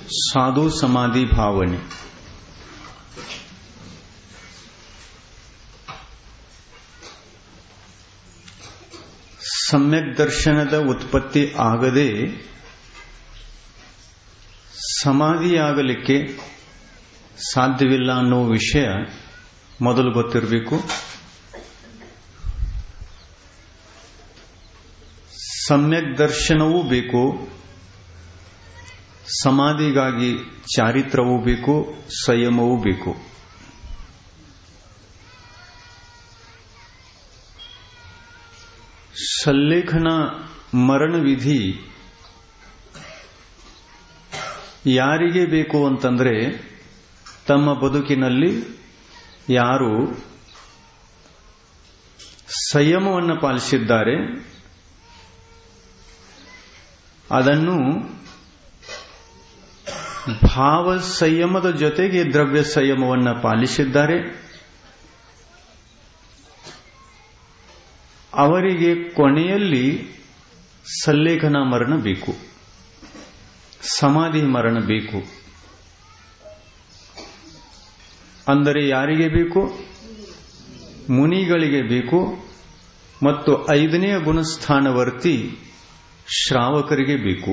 ಸಾಧು ಸಮಾಧಿ ಭಾವನೆ ಸಮ್ಯಕ್ ದರ್ಶನದ ಉತ್ಪತ್ತಿ ಆಗದೆ ಸಮಾಧಿಯಾಗಲಿಕ್ಕೆ ಸಾಧ್ಯವಿಲ್ಲ ಅನ್ನೋ ವಿಷಯ ಮೊದಲು ಗೊತ್ತಿರಬೇಕು ಸಮ್ಯಕ್ ದರ್ಶನವೂ ಬೇಕು ಸಮಾಧಿಗಾಗಿ ಚಾರಿತ್ರವೂ ಬೇಕು ಸಂಯಮವೂ ಬೇಕು ಸಲ್ಲೇಖನ ಮರಣ ವಿಧಿ ಯಾರಿಗೆ ಬೇಕು ಅಂತಂದ್ರೆ ತಮ್ಮ ಬದುಕಿನಲ್ಲಿ ಯಾರು ಸಂಯಮವನ್ನು ಪಾಲಿಸಿದ್ದಾರೆ ಅದನ್ನು ಭಾವ ಸಂಯಮದ ಜೊತೆಗೆ ದ್ರವ್ಯ ಸಂಯಮವನ್ನು ಪಾಲಿಸಿದ್ದಾರೆ ಅವರಿಗೆ ಕೊನೆಯಲ್ಲಿ ಸಲ್ಲೇಖನ ಮರಣ ಬೇಕು ಸಮಾಧಿ ಮರಣ ಬೇಕು ಅಂದರೆ ಯಾರಿಗೆ ಬೇಕು ಮುನಿಗಳಿಗೆ ಬೇಕು ಮತ್ತು ಐದನೆಯ ಗುಣಸ್ಥಾನವರ್ತಿ ಶ್ರಾವಕರಿಗೆ ಬೇಕು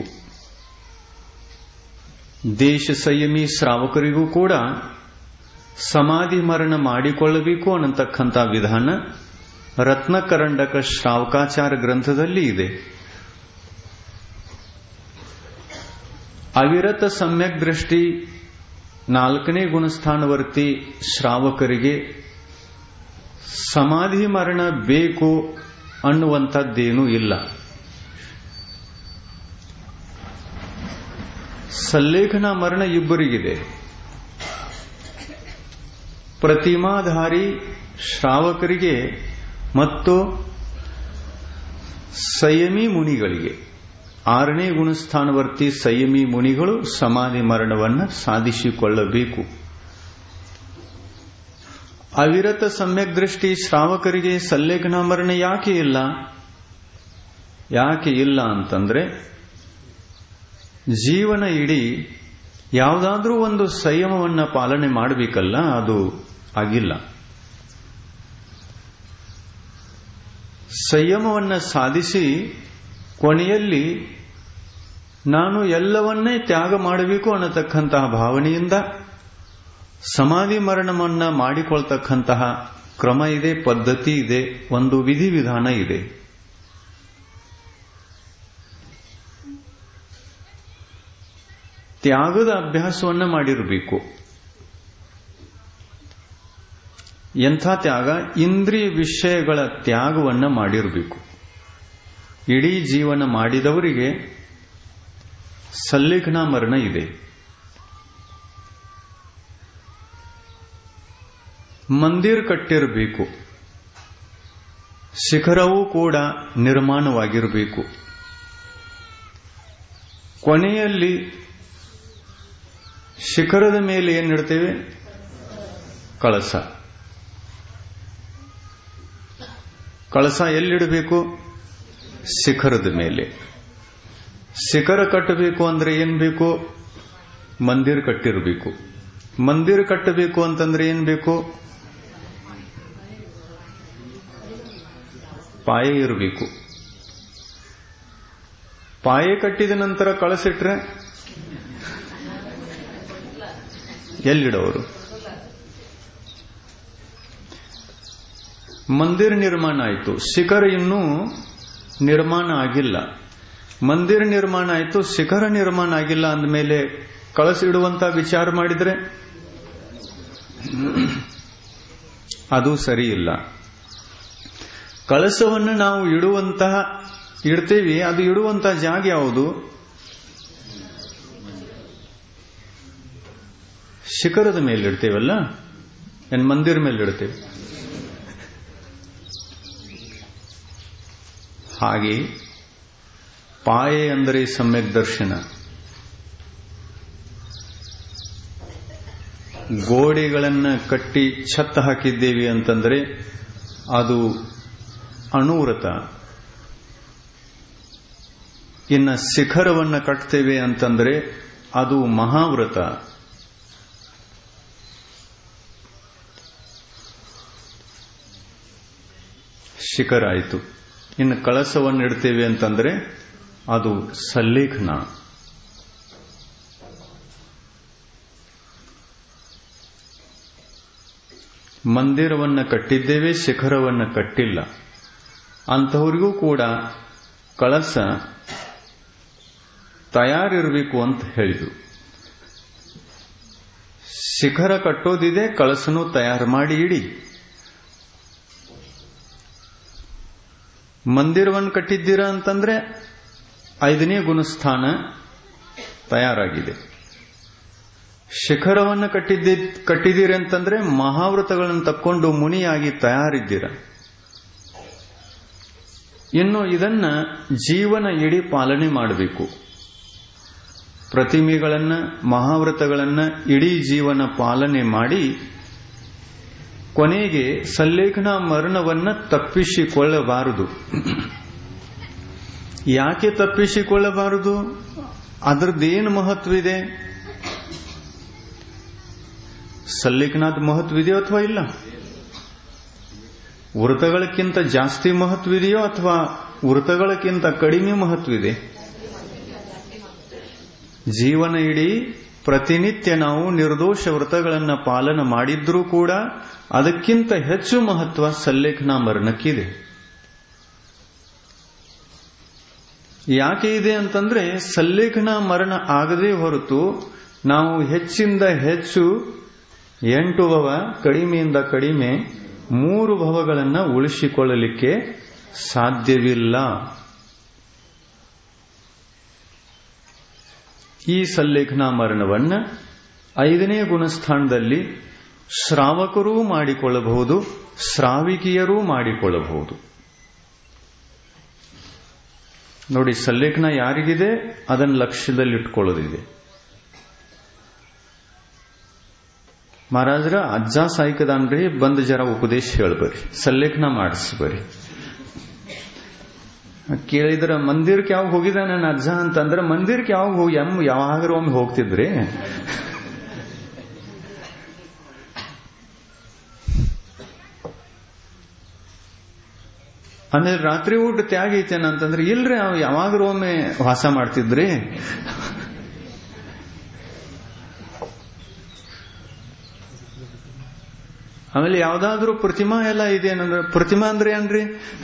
ದೇಶ ಸಂಯಮಿ ಶ್ರಾವಕರಿಗೂ ಕೂಡ ಸಮಾಧಿ ಮರಣ ಮಾಡಿಕೊಳ್ಳಬೇಕು ಅನ್ನತಕ್ಕಂಥ ವಿಧಾನ ರತ್ನಕರಂಡಕ ಶ್ರಾವಕಾಚಾರ ಗ್ರಂಥದಲ್ಲಿ ಇದೆ ಅವಿರತ ಸಮ್ಯಕ್ ದೃಷ್ಟಿ ನಾಲ್ಕನೇ ಗುಣಸ್ಥಾನವರ್ತಿ ಶ್ರಾವಕರಿಗೆ ಸಮಾಧಿ ಮರಣ ಬೇಕು ಅನ್ನುವಂಥದ್ದೇನೂ ಇಲ್ಲ ಸಲ್ಲೇಖನ ಮರಣ ಇಬ್ಬರಿಗಿದೆ ಪ್ರತಿಮಾಧಾರಿ ಶ್ರಾವಕರಿಗೆ ಮತ್ತು ಸಂಯಮಿ ಮುನಿಗಳಿಗೆ ಆರನೇ ಗುಣಸ್ಥಾನವರ್ತಿ ಸಂಯಮಿ ಮುನಿಗಳು ಸಮಾಧಿ ಮರಣವನ್ನು ಸಾಧಿಸಿಕೊಳ್ಳಬೇಕು ಅವಿರತ ಸಮ್ಯಕ್ ದೃಷ್ಟಿ ಶ್ರಾವಕರಿಗೆ ಸಲ್ಲೇಖನ ಮರಣ ಯಾಕೆ ಇಲ್ಲ ಯಾಕೆ ಇಲ್ಲ ಅಂತಂದ್ರೆ ಜೀವನ ಇಡೀ ಯಾವುದಾದ್ರೂ ಒಂದು ಸಂಯಮವನ್ನ ಪಾಲನೆ ಮಾಡಬೇಕಲ್ಲ ಅದು ಆಗಿಲ್ಲ ಸಂಯಮವನ್ನ ಸಾಧಿಸಿ ಕೊನೆಯಲ್ಲಿ ನಾನು ಎಲ್ಲವನ್ನೇ ತ್ಯಾಗ ಮಾಡಬೇಕು ಅನ್ನತಕ್ಕಂತಹ ಭಾವನೆಯಿಂದ ಸಮಾಧಿ ಮರಣವನ್ನ ಮಾಡಿಕೊಳ್ತಕ್ಕಂತಹ ಕ್ರಮ ಇದೆ ಪದ್ಧತಿ ಇದೆ ಒಂದು ವಿಧಿವಿಧಾನ ಇದೆ ತ್ಯಾಗದ ಅಭ್ಯಾಸವನ್ನ ಮಾಡಿರಬೇಕು ಎಂಥ ತ್ಯಾಗ ಇಂದ್ರಿಯ ವಿಷಯಗಳ ತ್ಯಾಗವನ್ನ ಮಾಡಿರಬೇಕು ಇಡೀ ಜೀವನ ಮಾಡಿದವರಿಗೆ ಸಲ್ಲೇಖನ ಮರಣ ಇದೆ ಮಂದಿರ್ ಕಟ್ಟಿರಬೇಕು ಶಿಖರವೂ ಕೂಡ ನಿರ್ಮಾಣವಾಗಿರಬೇಕು ಕೊನೆಯಲ್ಲಿ ಶಿಖರದ ಮೇಲೆ ಏನಿಡ್ತೇವೆ ಕಳಸ ಕಳಸ ಎಲ್ಲಿಡಬೇಕು ಶಿಖರದ ಮೇಲೆ ಶಿಖರ ಕಟ್ಟಬೇಕು ಅಂದ್ರೆ ಏನ್ ಬೇಕು ಮಂದಿರ ಕಟ್ಟಿರಬೇಕು ಮಂದಿರ ಕಟ್ಟಬೇಕು ಅಂತಂದ್ರೆ ಏನ್ ಬೇಕು ಪಾಯ ಇರಬೇಕು ಪಾಯ ಕಟ್ಟಿದ ನಂತರ ಕಳಸಿಟ್ರೆ ಎಲ್ಲಿಡೋರು ಮಂದಿರ ನಿರ್ಮಾಣ ಆಯಿತು ಶಿಖರ ಇನ್ನೂ ನಿರ್ಮಾಣ ಆಗಿಲ್ಲ ಮಂದಿರ ನಿರ್ಮಾಣ ಆಯಿತು ಶಿಖರ ನಿರ್ಮಾಣ ಆಗಿಲ್ಲ ಅಂದಮೇಲೆ ಕಳಸಿಡುವಂತ ವಿಚಾರ ಮಾಡಿದ್ರೆ ಅದು ಸರಿ ಇಲ್ಲ ಕಳಸವನ್ನು ನಾವು ಇಡುವಂತಹ ಇಡ್ತೇವಿ ಅದು ಇಡುವಂತಹ ಜಾಗ ಯಾವುದು ಶಿಖರದ ಮೇಲೆ ಇಡ್ತೇವಲ್ಲ ಏನ್ ಮಂದಿರ ಮೇಲೆ ಇಡ್ತೇವೆ ಹಾಗೆ ಪಾಯೆ ಅಂದರೆ ಸಮ್ಯಕ್ ದರ್ಶನ ಗೋಡೆಗಳನ್ನು ಕಟ್ಟಿ ಛತ್ತ ಹಾಕಿದ್ದೇವೆ ಅಂತಂದ್ರೆ ಅದು ಅಣುವ್ರತ ಇನ್ನು ಶಿಖರವನ್ನು ಕಟ್ತೇವೆ ಅಂತಂದ್ರೆ ಅದು ಮಹಾವ್ರತ ಶಿಖರ ಆಯಿತು ಇನ್ನು ಕಳಸವನ್ನು ಇಡ್ತೇವೆ ಅಂತಂದ್ರೆ ಅದು ಸಲ್ಲೇಖನ ಮಂದಿರವನ್ನು ಕಟ್ಟಿದ್ದೇವೆ ಶಿಖರವನ್ನು ಕಟ್ಟಿಲ್ಲ ಅಂಥವ್ರಿಗೂ ಕೂಡ ಕಳಸ ತಯಾರಿರಬೇಕು ಅಂತ ಹೇಳಿದರು ಶಿಖರ ಕಟ್ಟೋದಿದೆ ಕಳಸನು ತಯಾರು ಮಾಡಿ ಇಡಿ ಮಂದಿರವನ್ನು ಕಟ್ಟಿದ್ದೀರಾ ಅಂತಂದ್ರೆ ಐದನೇ ಗುಣಸ್ಥಾನ ತಯಾರಾಗಿದೆ ಶಿಖರವನ್ನು ಕಟ್ಟಿದ್ದಿ ಕಟ್ಟಿದ್ದೀರಿ ಅಂತಂದ್ರೆ ಮಹಾವ್ರತಗಳನ್ನು ತಕ್ಕೊಂಡು ಮುನಿಯಾಗಿ ತಯಾರಿದ್ದೀರ ಇನ್ನು ಇದನ್ನ ಜೀವನ ಇಡೀ ಪಾಲನೆ ಮಾಡಬೇಕು ಪ್ರತಿಮೆಗಳನ್ನ ಮಹಾವ್ರತಗಳನ್ನ ಇಡೀ ಜೀವನ ಪಾಲನೆ ಮಾಡಿ ಕೊನೆಗೆ ಸಲ್ಲೇಖನ ಮರಣವನ್ನ ತಪ್ಪಿಸಿಕೊಳ್ಳಬಾರದು ಯಾಕೆ ತಪ್ಪಿಸಿಕೊಳ್ಳಬಾರದು ಅದರದ್ದೇನು ಮಹತ್ವಿದೆ ಸಲ್ಲೇಖನಾದ ಮಹತ್ವಿದೆಯೋ ಅಥವಾ ಇಲ್ಲ ವೃತಗಳಕ್ಕಿಂತ ಜಾಸ್ತಿ ಮಹತ್ವಿದೆಯೋ ಅಥವಾ ವೃತಗಳಕ್ಕಿಂತ ಕಡಿಮೆ ಮಹತ್ವಿದೆ ಜೀವನ ಇಡೀ ಪ್ರತಿನಿತ್ಯ ನಾವು ನಿರ್ದೋಷ ವ್ರತಗಳನ್ನು ಪಾಲನ ಮಾಡಿದ್ರೂ ಕೂಡ ಅದಕ್ಕಿಂತ ಹೆಚ್ಚು ಮಹತ್ವ ಸಲ್ಲೇಖನ ಮರಣಕ್ಕಿದೆ ಯಾಕೆ ಇದೆ ಅಂತಂದ್ರೆ ಸಲ್ಲೇಖನ ಮರಣ ಆಗದೇ ಹೊರತು ನಾವು ಹೆಚ್ಚಿಂದ ಹೆಚ್ಚು ಎಂಟು ಭವ ಕಡಿಮೆಯಿಂದ ಕಡಿಮೆ ಮೂರು ಭವಗಳನ್ನು ಉಳಿಸಿಕೊಳ್ಳಲಿಕ್ಕೆ ಸಾಧ್ಯವಿಲ್ಲ ಈ ಸಲ್ಲೇಖನ ಮರಣವನ್ನ ಐದನೇ ಗುಣಸ್ಥಾನದಲ್ಲಿ ಶ್ರಾವಕರೂ ಮಾಡಿಕೊಳ್ಳಬಹುದು ಶ್ರಾವಿಕಿಯರೂ ಮಾಡಿಕೊಳ್ಳಬಹುದು ನೋಡಿ ಸಲ್ಲೇಖನ ಯಾರಿಗಿದೆ ಅದನ್ನು ಲಕ್ಷ್ಯದಲ್ಲಿಟ್ಕೊಳ್ಳೋದಿದೆ ಮಹಾರಾಜರ ಅಜ್ಜ ಸಾಯ್ಕದಾನ್ರಿ ಬಂದ್ ಜರ ಉಪದೇಶ ಹೇಳ್ಬರಿ ಸಲ್ಲೇಖನ ಮಾಡಿಸ್ಬರಿ ಕೇಳಿದ್ರ ಮಂದಿರಕ್ಕೆ ಯಾವಾಗ ಹೋಗಿದ ನನ್ನ ಅಜ್ಜ ಅಂತಂದ್ರೆ ಮಂದಿರಕ್ಕೆ ಯಾವಾಗ ಹೋಗಿ ಎಮ್ ಯಾವಾಗಾರ ಒಮ್ಮೆ ಹೋಗ್ತಿದ್ರಿ ಆಮೇಲೆ ರಾತ್ರಿ ಊಟ ತ್ಯಾಗ ಐತೇನ ಅಂತಂದ್ರೆ ಇಲ್ರಿ ಅವ್ ಯಾವಾಗಾರ ಒಮ್ಮೆ ವಾಸ ಮಾಡ್ತಿದ್ರಿ ಆಮೇಲೆ ಯಾವ್ದಾದ್ರೂ ಪ್ರತಿಮಾ ಎಲ್ಲ ಇದೆ ಏನಂದ್ರೆ ಪ್ರತಿಮಾ ಅಂದ್ರೆ ಏನ್ರಿ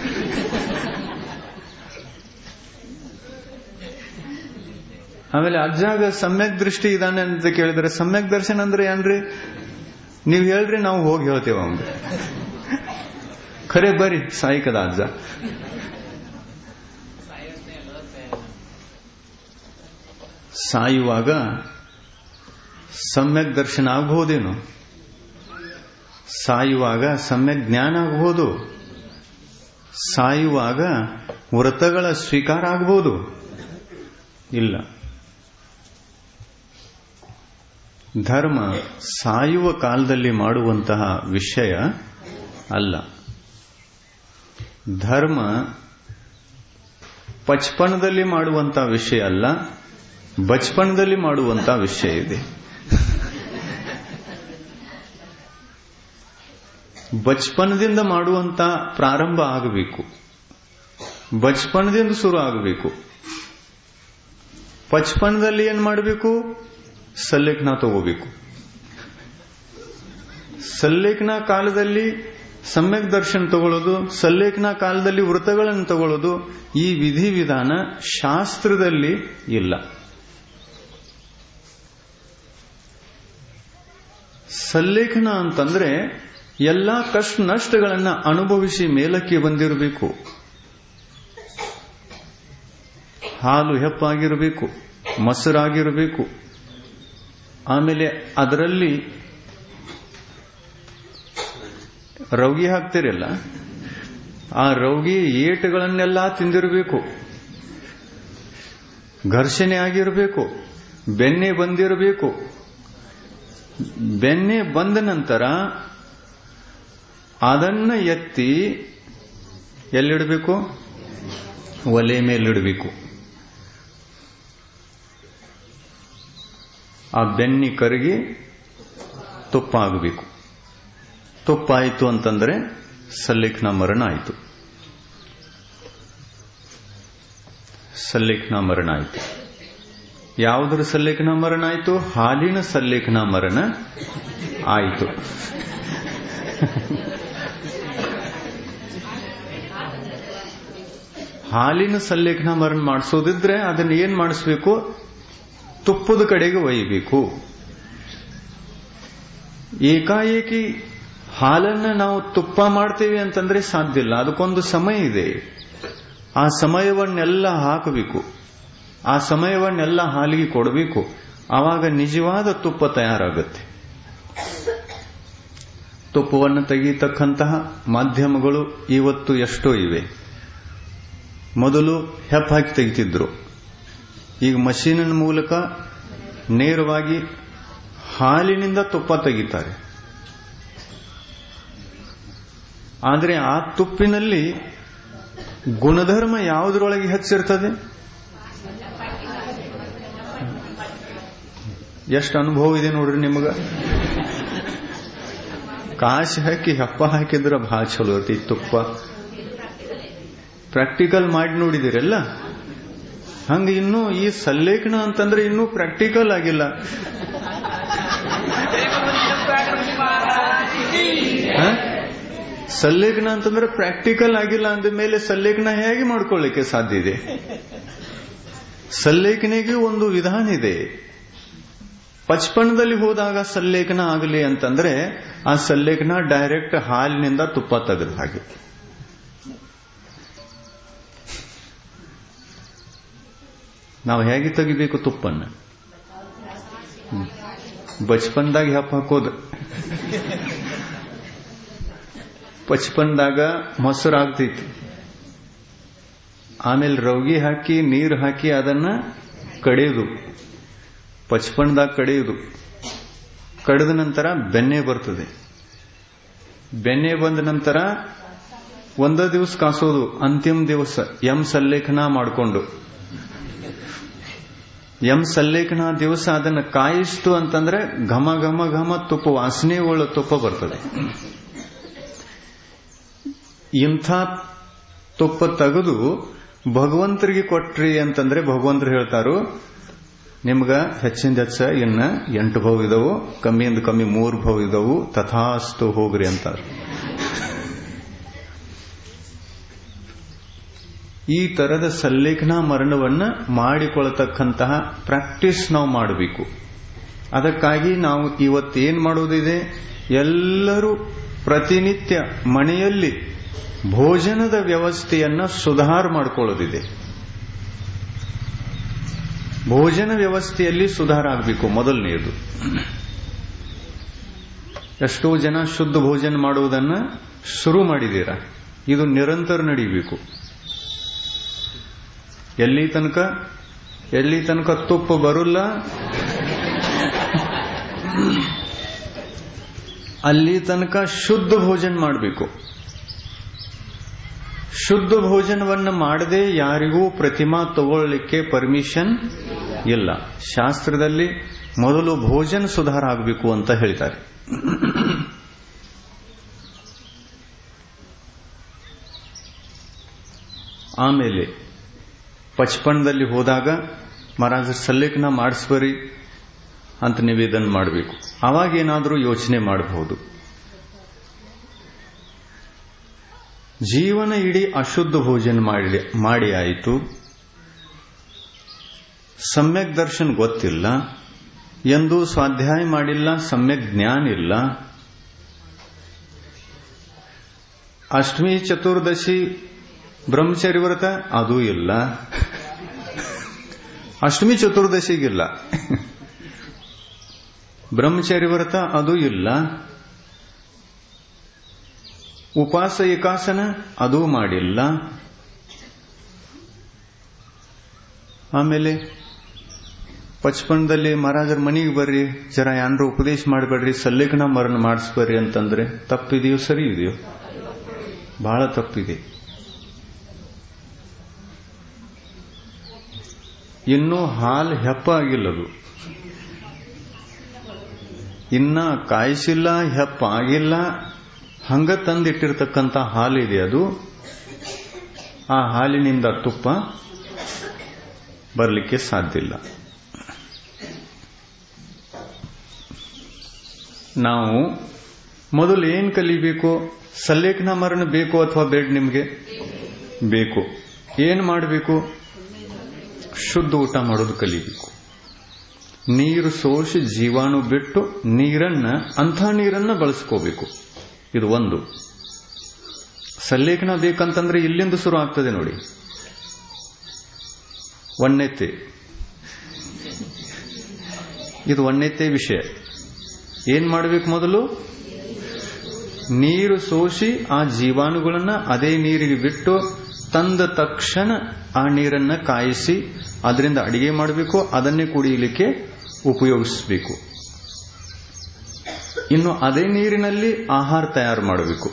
ಆಮೇಲೆ ಅಜ್ಜಾಗ ಸಮ್ಯಕ್ ದೃಷ್ಟಿ ಇದಾನೆ ಅಂತ ಕೇಳಿದ್ರೆ ಸಮ್ಯಕ್ ದರ್ಶನ ಅಂದ್ರೆ ಏನ್ರಿ ನೀವು ಹೇಳ್ರಿ ನಾವು ಹೋಗಿ ಹೇಳ್ತೇವ ಅವ್ಗೆ ಖರೆ ಬರ್ರಿ ಸಾಯಿಕದ ಅಜ್ಜ ಸಾಯುವಾಗ ಸಮ್ಯಕ್ ದರ್ಶನ ಆಗಬಹುದೇನು ಸಾಯುವಾಗ ಸಮ್ಯಕ್ ಜ್ಞಾನ ಆಗಬಹುದು ಸಾಯುವಾಗ ವ್ರತಗಳ ಸ್ವೀಕಾರ ಆಗಬಹುದು ಇಲ್ಲ ಧರ್ಮ ಸಾಯುವ ಕಾಲದಲ್ಲಿ ಮಾಡುವಂತಹ ವಿಷಯ ಅಲ್ಲ ಧರ್ಮ ಪಚ್ಪಣದಲ್ಲಿ ಮಾಡುವಂತಹ ವಿಷಯ ಅಲ್ಲ ಬಚ್ಪಣದಲ್ಲಿ ಮಾಡುವಂತಹ ವಿಷಯ ಇದೆ ಬಚ್ಪನದಿಂದ ಮಾಡುವಂತ ಪ್ರಾರಂಭ ಆಗಬೇಕು ಬಚ್ಪನದಿಂದ ಶುರು ಆಗಬೇಕು ಪಚ್ಪನದಲ್ಲಿ ಏನ್ ಮಾಡಬೇಕು ಸಲ್ಲೇಖನ ತಗೋಬೇಕು ಸಲ್ಲೇಖನ ಕಾಲದಲ್ಲಿ ಸಮ್ಯಕ್ ದರ್ಶನ ತಗೊಳ್ಳೋದು ಸಲ್ಲೇಖನ ಕಾಲದಲ್ಲಿ ವೃತಗಳನ್ನು ತಗೊಳ್ಳೋದು ಈ ವಿಧಿವಿಧಾನ ಶಾಸ್ತ್ರದಲ್ಲಿ ಇಲ್ಲ ಸಲ್ಲೇಖನ ಅಂತಂದ್ರೆ ಎಲ್ಲಾ ಕಷ್ಟ ನಷ್ಟಗಳನ್ನ ಅನುಭವಿಸಿ ಮೇಲಕ್ಕೆ ಬಂದಿರಬೇಕು ಹಾಲು ಹೆಪ್ಪಾಗಿರಬೇಕು ಮೊಸರಾಗಿರಬೇಕು ಆಮೇಲೆ ಅದರಲ್ಲಿ ರೌಗಿ ಹಾಕ್ತಿರಲ್ಲ ಆ ರೌಗಿ ಏಟುಗಳನ್ನೆಲ್ಲ ತಿಂದಿರಬೇಕು ಘರ್ಷಣೆ ಆಗಿರಬೇಕು ಬೆನ್ನೆ ಬಂದಿರಬೇಕು ಬೆನ್ನೆ ಬಂದ ನಂತರ ಅದನ್ನ ಎತ್ತಿ ಎಲ್ಲಿಡಬೇಕು ಒಲೆ ಮೇಲಿಡಬೇಕು ಆ ಬೆನ್ನಿ ಕರಗಿ ತುಪ್ಪ ಆಗಬೇಕು ತುಪ್ಪ ಆಯಿತು ಅಂತಂದ್ರೆ ಸಲ್ಲಿಖನ ಮರಣ ಆಯಿತು ಸಲ್ಲಿಖನ ಮರಣ ಆಯಿತು ಯಾವುದರ ಸಲ್ಲೇಖನ ಮರಣ ಆಯಿತು ಹಾಲಿನ ಸಲ್ಲೇಖನ ಮರಣ ಆಯಿತು ಹಾಲಿನ ಸಲ್ಲೇಖನ ಮರಣ ಮಾಡಿಸೋದಿದ್ರೆ ಅದನ್ನ ಏನ್ ಮಾಡಿಸ್ಬೇಕು ತುಪ್ಪದ ಕಡೆಗೆ ಒಯ್ಯಬೇಕು ಏಕಾಏಕಿ ಹಾಲನ್ನ ನಾವು ತುಪ್ಪ ಮಾಡ್ತೇವೆ ಅಂತಂದ್ರೆ ಸಾಧ್ಯ ಇಲ್ಲ ಅದಕ್ಕೊಂದು ಸಮಯ ಇದೆ ಆ ಸಮಯವನ್ನೆಲ್ಲ ಹಾಕಬೇಕು ಆ ಸಮಯವನ್ನೆಲ್ಲ ಹಾಲಿಗೆ ಕೊಡಬೇಕು ಆವಾಗ ನಿಜವಾದ ತುಪ್ಪ ತಯಾರಾಗುತ್ತೆ ತುಪ್ಪವನ್ನು ತೆಗೀತಕ್ಕಂತಹ ಮಾಧ್ಯಮಗಳು ಇವತ್ತು ಎಷ್ಟೋ ಇವೆ ಮೊದಲು ಹೆಪ್ಪ ಹಾಕಿ ತೆಗಿತಿದ್ರು ಈಗ ಮಷೀನಿನ ಮೂಲಕ ನೇರವಾಗಿ ಹಾಲಿನಿಂದ ತುಪ್ಪ ತೆಗಿತಾರೆ ಆದರೆ ಆ ತುಪ್ಪಿನಲ್ಲಿ ಗುಣಧರ್ಮ ಯಾವುದರೊಳಗೆ ಹೆಚ್ಚಿರ್ತದೆ ಎಷ್ಟು ಅನುಭವ ಇದೆ ನೋಡ್ರಿ ನಿಮಗ ಕಾಶಿ ಹಾಕಿ ಹಪ್ಪ ಹಾಕಿದ್ರ ಬಹಳ ಚಲೋ ಇರ್ತಿ ತುಪ್ಪ ಪ್ರಾಕ್ಟಿಕಲ್ ಮಾಡಿ ನೋಡಿದಿರಲ್ಲ ಹಂಗ ಇನ್ನೂ ಈ ಸಲ್ಲೇಖನ ಅಂತಂದ್ರೆ ಇನ್ನೂ ಪ್ರಾಕ್ಟಿಕಲ್ ಆಗಿಲ್ಲ ಹ? ಸಲ್ಲೇಖನ ಅಂತಂದ್ರೆ ಪ್ರಾಕ್ಟಿಕಲ್ ಆಗಿಲ್ಲ ಅಂದ ಮೇಲೆ ಸಲ್ಲೇಖನ ಹೇಗೆ ಮಾಡ್ಕೊಳ್ಳಿಕ್ಕೆ ಸಾಧ್ಯ ಇದೆ ಸಲ್ಲೇಖನೆಗೆ ಒಂದು ವಿಧಾನ ಇದೆ ಪಚ್ಪಣದಲ್ಲಿ ಹೋದಾಗ ಸಲ್ಲೇಖನ ಆಗಲಿ ಅಂತಂದ್ರೆ ಆ ಸಲ್ಲೇಖನ ಡೈರೆಕ್ಟ್ ಹಾಲಿನಿಂದ ತುಪ್ಪ ತೆಗೆದ ಹಾಗೆ ನಾವು ಹೇಗೆ ತೆಗಿಬೇಕು ತುಪ್ಪನ್ನ ಬಚ್ಪನ್ದಾಗ ಹೆಪ್ಪ ಹಾಕೋದು ಪಚ್ಪನ್ದಾಗ ಮೊಸರು ಆಗ್ತೈತಿ ಆಮೇಲೆ ರೌಗಿ ಹಾಕಿ ನೀರು ಹಾಕಿ ಅದನ್ನ ಕಡಿಯೋದು ಪಚ್ಪಣ್ದಾಗ ಕಡಿಯೋದು ಕಡಿದ ನಂತರ ಬೆಣ್ಣೆ ಬರ್ತದೆ ಬೆಣ್ಣೆ ಬಂದ ನಂತರ ಒಂದ ದಿವಸ ಕಾಸೋದು ಅಂತಿಮ ದಿವಸ ಎಂ ಸಲ್ಲೇಖನ ಮಾಡಿಕೊಂಡು ಎಂ ಸಲ್ಲೇಖನ ದಿವಸ ಅದನ್ನ ಕಾಯಿಸ್ತು ಅಂತಂದ್ರೆ ಘಮ ಘಮ ಘಮ ತುಪ್ಪ ವಾಸನೆ ಉಳ್ಳ ತುಪ್ಪ ಬರ್ತದೆ ಇಂಥ ತುಪ್ಪ ತೆಗೆದು ಭಗವಂತರಿಗೆ ಕೊಟ್ರಿ ಅಂತಂದ್ರೆ ಭಗವಂತರು ಹೇಳ್ತಾರು ನಿಮ್ಗ ಹೆಚ್ಚಿಂದ ಹೆಚ್ಚ ಇನ್ನ ಎಂಟು ಭವ ಇದಾವು ಕಮ್ಮಿಯಿಂದ ಕಮ್ಮಿ ಮೂರು ಭವ ಇದಾವು ತಥಾಸ್ತು ಹೋಗ್ರಿ ಅಂತಾರೆ ಈ ತರದ ಸಲ್ಲೇಖನ ಮರಣವನ್ನ ಮಾಡಿಕೊಳ್ತಕ್ಕಂತಹ ಪ್ರಾಕ್ಟೀಸ್ ನಾವು ಮಾಡಬೇಕು ಅದಕ್ಕಾಗಿ ನಾವು ಇವತ್ತೇನ್ ಮಾಡೋದಿದೆ ಎಲ್ಲರೂ ಪ್ರತಿನಿತ್ಯ ಮನೆಯಲ್ಲಿ ಭೋಜನದ ವ್ಯವಸ್ಥೆಯನ್ನ ಸುಧಾರ ಮಾಡಿಕೊಳ್ಳೋದಿದೆ ಭೋಜನ ವ್ಯವಸ್ಥೆಯಲ್ಲಿ ಸುಧಾರ ಆಗಬೇಕು ಮೊದಲನೆಯದು ಎಷ್ಟೋ ಜನ ಶುದ್ಧ ಭೋಜನ ಮಾಡುವುದನ್ನ ಶುರು ಮಾಡಿದ್ದೀರಾ ಇದು ನಿರಂತರ ನಡೀಬೇಕು ಎಲ್ಲಿ ತನಕ ಎಲ್ಲಿ ತನಕ ತುಪ್ಪ ಬರುಲ್ಲ ಅಲ್ಲಿ ತನಕ ಶುದ್ಧ ಭೋಜನ ಮಾಡಬೇಕು ಶುದ್ಧ ಭೋಜನವನ್ನ ಮಾಡದೆ ಯಾರಿಗೂ ಪ್ರತಿಮಾ ತಗೊಳ್ಳಿಕ್ಕೆ ಪರ್ಮಿಷನ್ ಇಲ್ಲ ಶಾಸ್ತ್ರದಲ್ಲಿ ಮೊದಲು ಭೋಜನ ಸುಧಾರ ಆಗಬೇಕು ಅಂತ ಹೇಳ್ತಾರೆ ಆಮೇಲೆ ಪಚ್ಪಣದಲ್ಲಿ ಹೋದಾಗ ಮಹಾರಾಜ ಸಲ್ಲೇಖನ ಮಾಡಿಸ್ಬರಿ ಅಂತ ನಿವೇದನೆ ಮಾಡಬೇಕು ಅವಾಗ ಏನಾದರೂ ಯೋಚನೆ ಮಾಡಬಹುದು ಜೀವನ ಇಡೀ ಅಶುದ್ಧ ಭೋಜನ ಮಾಡಿ ಮಾಡಿ ಆಯಿತು ಸಮ್ಯಕ್ ದರ್ಶನ್ ಗೊತ್ತಿಲ್ಲ ಎಂದೂ ಸ್ವಾಧ್ಯಾಯ ಮಾಡಿಲ್ಲ ಸಮ್ಯಕ್ ಜ್ಞಾನ ಇಲ್ಲ ಅಷ್ಟಮಿ ಚತುರ್ದಶಿ ಬ್ರಹ್ಮಚರ್ಯ ವ್ರತ ಅದೂ ಇಲ್ಲ ಅಷ್ಟಮಿ ಚತುರ್ದಶಿಗಿಲ್ಲ ಬ್ರಹ್ಮಚರ್ಯ ವ್ರತ ಅದೂ ಇಲ್ಲ ಉಪಾಸ ಏಕಾಸನ ಅದೂ ಮಾಡಿಲ್ಲ ಆಮೇಲೆ ಪಚ್ಪಣದಲ್ಲಿ ಮಹಾರಾಜರ ಮನೆಗೆ ಬರ್ರಿ ಜರ ಯಾನ್ರು ಉಪದೇಶ ಮಾಡಬೇಡ್ರಿ ಸಲ್ಲೇಖನ ಮರಣ ಮಾಡಿಸ್ಬರ್ರಿ ಅಂತಂದ್ರೆ ತಪ್ಪಿದೆಯೋ ಸರಿ ಇದೆಯೋ ಬಹಳ ತಪ್ಪಿದೆ ಇನ್ನೂ ಹಾಲು ಹೆಪ್ಪ ಆಗಿಲ್ಲದು ಇನ್ನ ಕಾಯಿಸಿಲ್ಲ ಹೆಪ್ಪ ಆಗಿಲ್ಲ ಹಂಗ ತಂದಿಟ್ಟಿರ್ತಕ್ಕಂಥ ಹಾಲಿದೆ ಅದು ಆ ಹಾಲಿನಿಂದ ತುಪ್ಪ ಬರಲಿಕ್ಕೆ ಸಾಧ್ಯ ಇಲ್ಲ ನಾವು ಮೊದಲು ಏನ್ ಕಲಿಬೇಕು ಸಲ್ಲೇಖನ ಮರಣ ಬೇಕು ಅಥವಾ ಬೇಡ ನಿಮಗೆ ಬೇಕು ಏನ್ ಮಾಡಬೇಕು ಶುದ್ಧ ಊಟ ಮಾಡೋದು ಕಲಿಬೇಕು ನೀರು ಸೋಸಿ ಜೀವಾಣು ಬಿಟ್ಟು ನೀರನ್ನ ಅಂಥ ನೀರನ್ನ ಬಳಸ್ಕೋಬೇಕು ಇದು ಒಂದು ಸಲ್ಲೇಖನ ಬೇಕಂತಂದ್ರೆ ಇಲ್ಲಿಂದ ಶುರು ಆಗ್ತದೆ ನೋಡಿ ಒಣ್ಣೆತ್ತೆ ಇದು ಒಣ್ಣೆತ್ತೆ ವಿಷಯ ಏನ್ ಮಾಡಬೇಕು ಮೊದಲು ನೀರು ಸೋಸಿ ಆ ಜೀವಾಣುಗಳನ್ನ ಅದೇ ನೀರಿಗೆ ಬಿಟ್ಟು ತಂದ ತಕ್ಷಣ ಆ ನೀರನ್ನ ಕಾಯಿಸಿ ಅದರಿಂದ ಅಡಿಗೆ ಮಾಡಬೇಕು ಅದನ್ನೇ ಕುಡಿಯಲಿಕ್ಕೆ ಉಪಯೋಗಿಸಬೇಕು ಇನ್ನು ಅದೇ ನೀರಿನಲ್ಲಿ ಆಹಾರ ತಯಾರು ಮಾಡಬೇಕು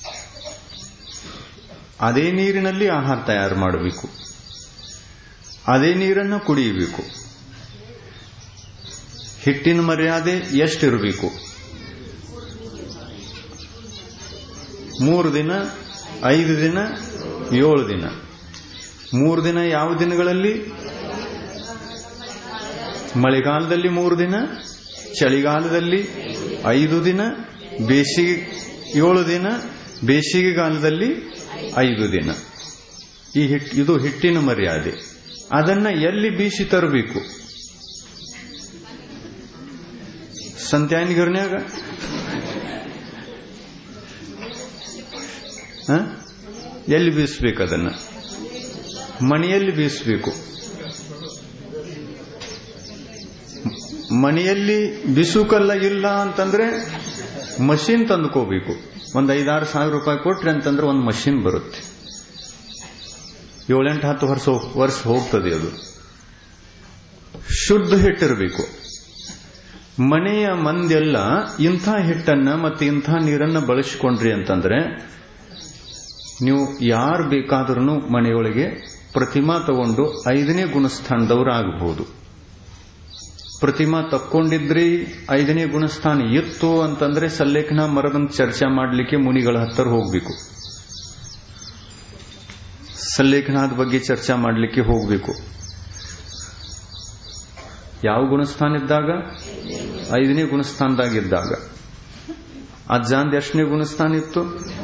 ಅದೇ ನೀರಿನಲ್ಲಿ ಆಹಾರ ತಯಾರು ಮಾಡಬೇಕು ಅದೇ ನೀರನ್ನು ಕುಡಿಯಬೇಕು ಹಿಟ್ಟಿನ ಮರ್ಯಾದೆ ಎಷ್ಟಿರಬೇಕು ಮೂರು ದಿನ ಐದು ದಿನ ಏಳು ದಿನ ಮೂರು ದಿನ ಯಾವ ದಿನಗಳಲ್ಲಿ ಮಳೆಗಾಲದಲ್ಲಿ ಮೂರು ದಿನ ಚಳಿಗಾಲದಲ್ಲಿ ಐದು ದಿನ ಬೇಸಿಗೆ ಏಳು ದಿನ ಬೇಸಿಗೆಗಾಲದಲ್ಲಿ ಐದು ದಿನ ಈ ಹಿಟ್ ಇದು ಹಿಟ್ಟಿನ ಮರ್ಯಾದೆ ಅದನ್ನ ಎಲ್ಲಿ ಬೀಸಿ ತರಬೇಕು ಸಂತ್ಯಾನಿಗರ್ನ್ಯಾಗ ಎಲ್ಲಿ ಬೀಸಬೇಕು ಅದನ್ನ ಮನೆಯಲ್ಲಿ ಬೀಸಬೇಕು ಮನೆಯಲ್ಲಿ ಬಿಸುಕಲ್ಲ ಇಲ್ಲ ಅಂತಂದ್ರೆ ಮಷಿನ್ ತಂದುಕೋಬೇಕು ಒಂದ್ ಐದಾರು ಸಾವಿರ ರೂಪಾಯಿ ಕೊಟ್ರಿ ಅಂತಂದ್ರೆ ಒಂದು ಮಷಿನ್ ಬರುತ್ತೆ ಏಳೆಂಟು ಹತ್ತು ವರ್ಷ ವರ್ಷ ಹೋಗ್ತದೆ ಅದು ಶುದ್ಧ ಹಿಟ್ಟಿರಬೇಕು ಮನೆಯ ಮಂದೆಲ್ಲ ಇಂಥ ಹಿಟ್ಟನ್ನ ಮತ್ತೆ ಇಂಥ ನೀರನ್ನ ಬಳಸಿಕೊಂಡ್ರಿ ಅಂತಂದ್ರೆ ನೀವು ಯಾರು ಬೇಕಾದ್ರೂ ಮನೆಯೊಳಗೆ ಪ್ರತಿಮಾ ತಗೊಂಡು ಐದನೇ ಗುಣಸ್ಥಾನದವರು ಆಗಬಹುದು ಪ್ರತಿಮಾ ತಕ್ಕೊಂಡಿದ್ರಿ ಐದನೇ ಗುಣಸ್ಥಾನ ಇತ್ತು ಅಂತಂದ್ರೆ ಸಲ್ಲೇಖನ ಮರದಂತ ಚರ್ಚೆ ಮಾಡಲಿಕ್ಕೆ ಮುನಿಗಳ ಹತ್ತಿರ ಹೋಗ್ಬೇಕು ಸಲ್ಲೇಖನದ ಬಗ್ಗೆ ಚರ್ಚೆ ಮಾಡಲಿಕ್ಕೆ ಹೋಗ್ಬೇಕು ಯಾವ ಗುಣಸ್ಥಾನ ಇದ್ದಾಗ ಐದನೇ ಗುಣಸ್ಥಾನದಾಗಿದ್ದಾಗ ಅಜ್ಜಾಂದ್ ಎಷ್ಟನೇ ಗುಣಸ್ಥಾನ ಇತ್ತು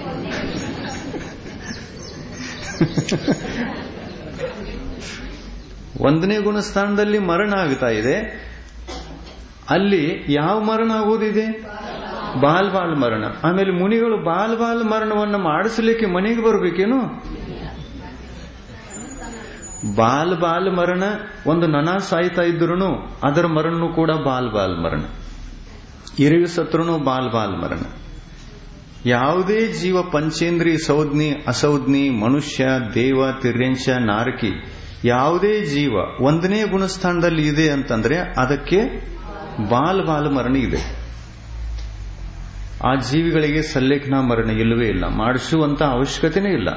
ಒಂದನೇ ಗುಣಸ್ಥಾನದಲ್ಲಿ ಮರಣ ಆಗ್ತಾ ಇದೆ ಅಲ್ಲಿ ಯಾವ ಮರಣ ಆಗೋದಿದೆ ಬಾಲ್ ಬಾಲ್ ಮರಣ ಆಮೇಲೆ ಮುನಿಗಳು ಬಾಲ್ ಬಾಲ್ ಮರಣವನ್ನು ಮಾಡಿಸಲಿಕ್ಕೆ ಮನೆಗೆ ಬರಬೇಕೇನು ಬಾಲ್ ಬಾಲ್ ಮರಣ ಒಂದು ನನ ಸಾಯ್ತಾ ಇದ್ರು ಅದರ ಮರಣನು ಕೂಡ ಬಾಲ್ ಬಾಲ್ ಮರಣ ಇರಿವಿ ಸತ್ರುನು ಬಾಲ್ ಬಾಲ್ ಮರಣ ಯಾವುದೇ ಜೀವ ಪಂಚೇಂದ್ರಿ ಸೌಜ್ಞಿ ಅಸೌಜ್ಞಿ ಮನುಷ್ಯ ದೇವ ತಿರ್ಯಂಶ ನಾರಕಿ ಯಾವುದೇ ಜೀವ ಒಂದನೇ ಗುಣಸ್ಥಾನದಲ್ಲಿ ಇದೆ ಅಂತಂದ್ರೆ ಅದಕ್ಕೆ ಬಾಲ್ ಬಾಲ್ ಮರಣ ಇದೆ ಆ ಜೀವಿಗಳಿಗೆ ಸಲ್ಲೇಖನ ಮರಣ ಇಲ್ಲವೇ ಇಲ್ಲ ಮಾಡಿಸುವಂತ ಅವಶ್ಯಕತೆನೇ ಇಲ್ಲ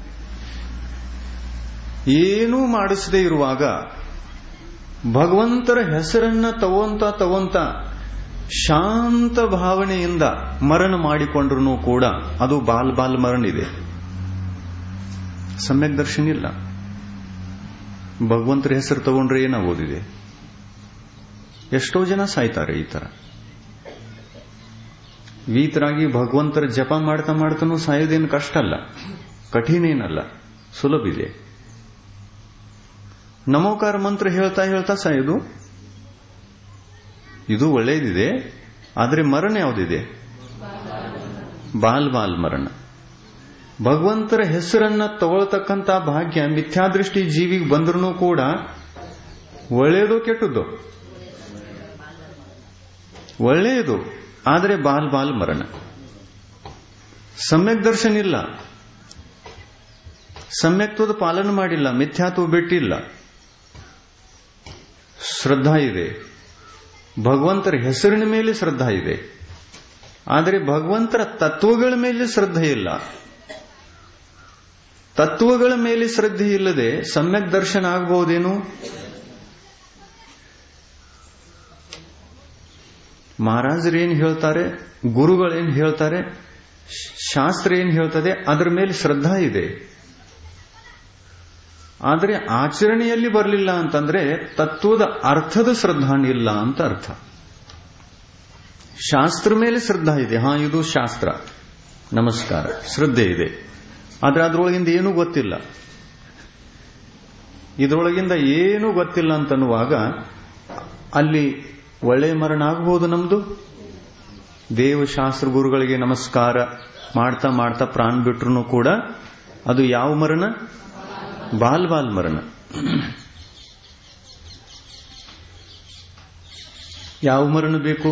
ಏನೂ ಮಾಡಿಸದೇ ಇರುವಾಗ ಭಗವಂತರ ಹೆಸರನ್ನ ತಗೊಂತ ತಗೊಂತ ಶಾಂತ ಭಾವನೆಯಿಂದ ಮರಣ ಮಾಡಿಕೊಂಡ್ರು ಕೂಡ ಅದು ಬಾಲ್ ಬಾಲ್ ಮರಣ ಇದೆ ಸಮ್ಯಕ್ ದರ್ಶನ ಇಲ್ಲ ಭಗವಂತರ ಹೆಸರು ತಗೊಂಡ್ರೆ ಏನಾಗೋದಿದೆ ಎಷ್ಟೋ ಜನ ಸಾಯ್ತಾರೆ ಈ ತರ ವೀತರಾಗಿ ಭಗವಂತರ ಜಪ ಮಾಡ್ತಾ ಮಾಡ್ತಾನೂ ಸಾಯೋದೇನು ಕಷ್ಟ ಅಲ್ಲ ಕಠಿಣ ಏನಲ್ಲ ಸುಲಭ ಇದೆ ನಮೋಕಾರ ಮಂತ್ರ ಹೇಳ್ತಾ ಹೇಳ್ತಾ ಸಾಯೋದು ಇದು ಒಳ್ಳೇದಿದೆ ಆದರೆ ಮರಣ ಯಾವುದಿದೆ ಬಾಲ್ ಬಾಲ್ ಮರಣ ಭಗವಂತರ ಹೆಸರನ್ನ ತಗೊಳ್ತಕ್ಕಂತ ಭಾಗ್ಯ ಮಿಥ್ಯಾದೃಷ್ಟಿ ಜೀವಿಗೆ ಬಂದ್ರೂ ಕೂಡ ಒಳ್ಳೆಯದು ಕೆಟ್ಟದ್ದು ಒಳ್ಳೆಯದು ಆದರೆ ಬಾಲ್ ಬಾಲ್ ಮರಣ ಸಮ್ಯಕ್ ದರ್ಶನ ಇಲ್ಲ ಸಮ್ಯಕ್ತ್ವದ ಪಾಲನೆ ಮಾಡಿಲ್ಲ ಮಿಥ್ಯಾತ್ವ ಬಿಟ್ಟಿಲ್ಲ ಶ್ರದ್ಧಾ ಇದೆ ಭಗವಂತರ ಹೆಸರಿನ ಮೇಲೆ ಶ್ರದ್ಧಾ ಇದೆ ಆದರೆ ಭಗವಂತರ ತತ್ವಗಳ ಮೇಲೆ ಶ್ರದ್ಧೆ ಇಲ್ಲ ತತ್ವಗಳ ಮೇಲೆ ಶ್ರದ್ಧೆ ಇಲ್ಲದೆ ಸಮ್ಯಕ್ ದರ್ಶನ ಆಗಬಹುದೇನು ಮಹಾರಾಜರು ಏನ್ ಹೇಳ್ತಾರೆ ಗುರುಗಳೇನ್ ಹೇಳ್ತಾರೆ ಶಾಸ್ತ್ರ ಏನ್ ಹೇಳ್ತದೆ ಅದರ ಮೇಲೆ ಶ್ರದ್ಧಾ ಇದೆ ಆದರೆ ಆಚರಣೆಯಲ್ಲಿ ಬರಲಿಲ್ಲ ಅಂತಂದ್ರೆ ತತ್ವದ ಅರ್ಥದ ಶ್ರದ್ಧಾ ಇಲ್ಲ ಅಂತ ಅರ್ಥ ಶಾಸ್ತ್ರ ಮೇಲೆ ಶ್ರದ್ಧಾ ಇದೆ ಹಾ ಇದು ಶಾಸ್ತ್ರ ನಮಸ್ಕಾರ ಶ್ರದ್ಧೆ ಇದೆ ಆದ್ರೆ ಅದರೊಳಗಿಂದ ಏನೂ ಗೊತ್ತಿಲ್ಲ ಇದರೊಳಗಿಂದ ಏನೂ ಗೊತ್ತಿಲ್ಲ ಅಂತನ್ನುವಾಗ ಅಲ್ಲಿ ಒಳ್ಳೆ ಮರಣ ಆಗಬಹುದು ನಮ್ದು ದೇವಶಾಸ್ತ್ರ ಗುರುಗಳಿಗೆ ನಮಸ್ಕಾರ ಮಾಡ್ತಾ ಮಾಡ್ತಾ ಪ್ರಾಣ ಬಿಟ್ರು ಕೂಡ ಅದು ಯಾವ ಮರಣ ಬಾಲ್ ಬಾಲ್ ಮರಣ ಯಾವ ಮರಣ ಬೇಕು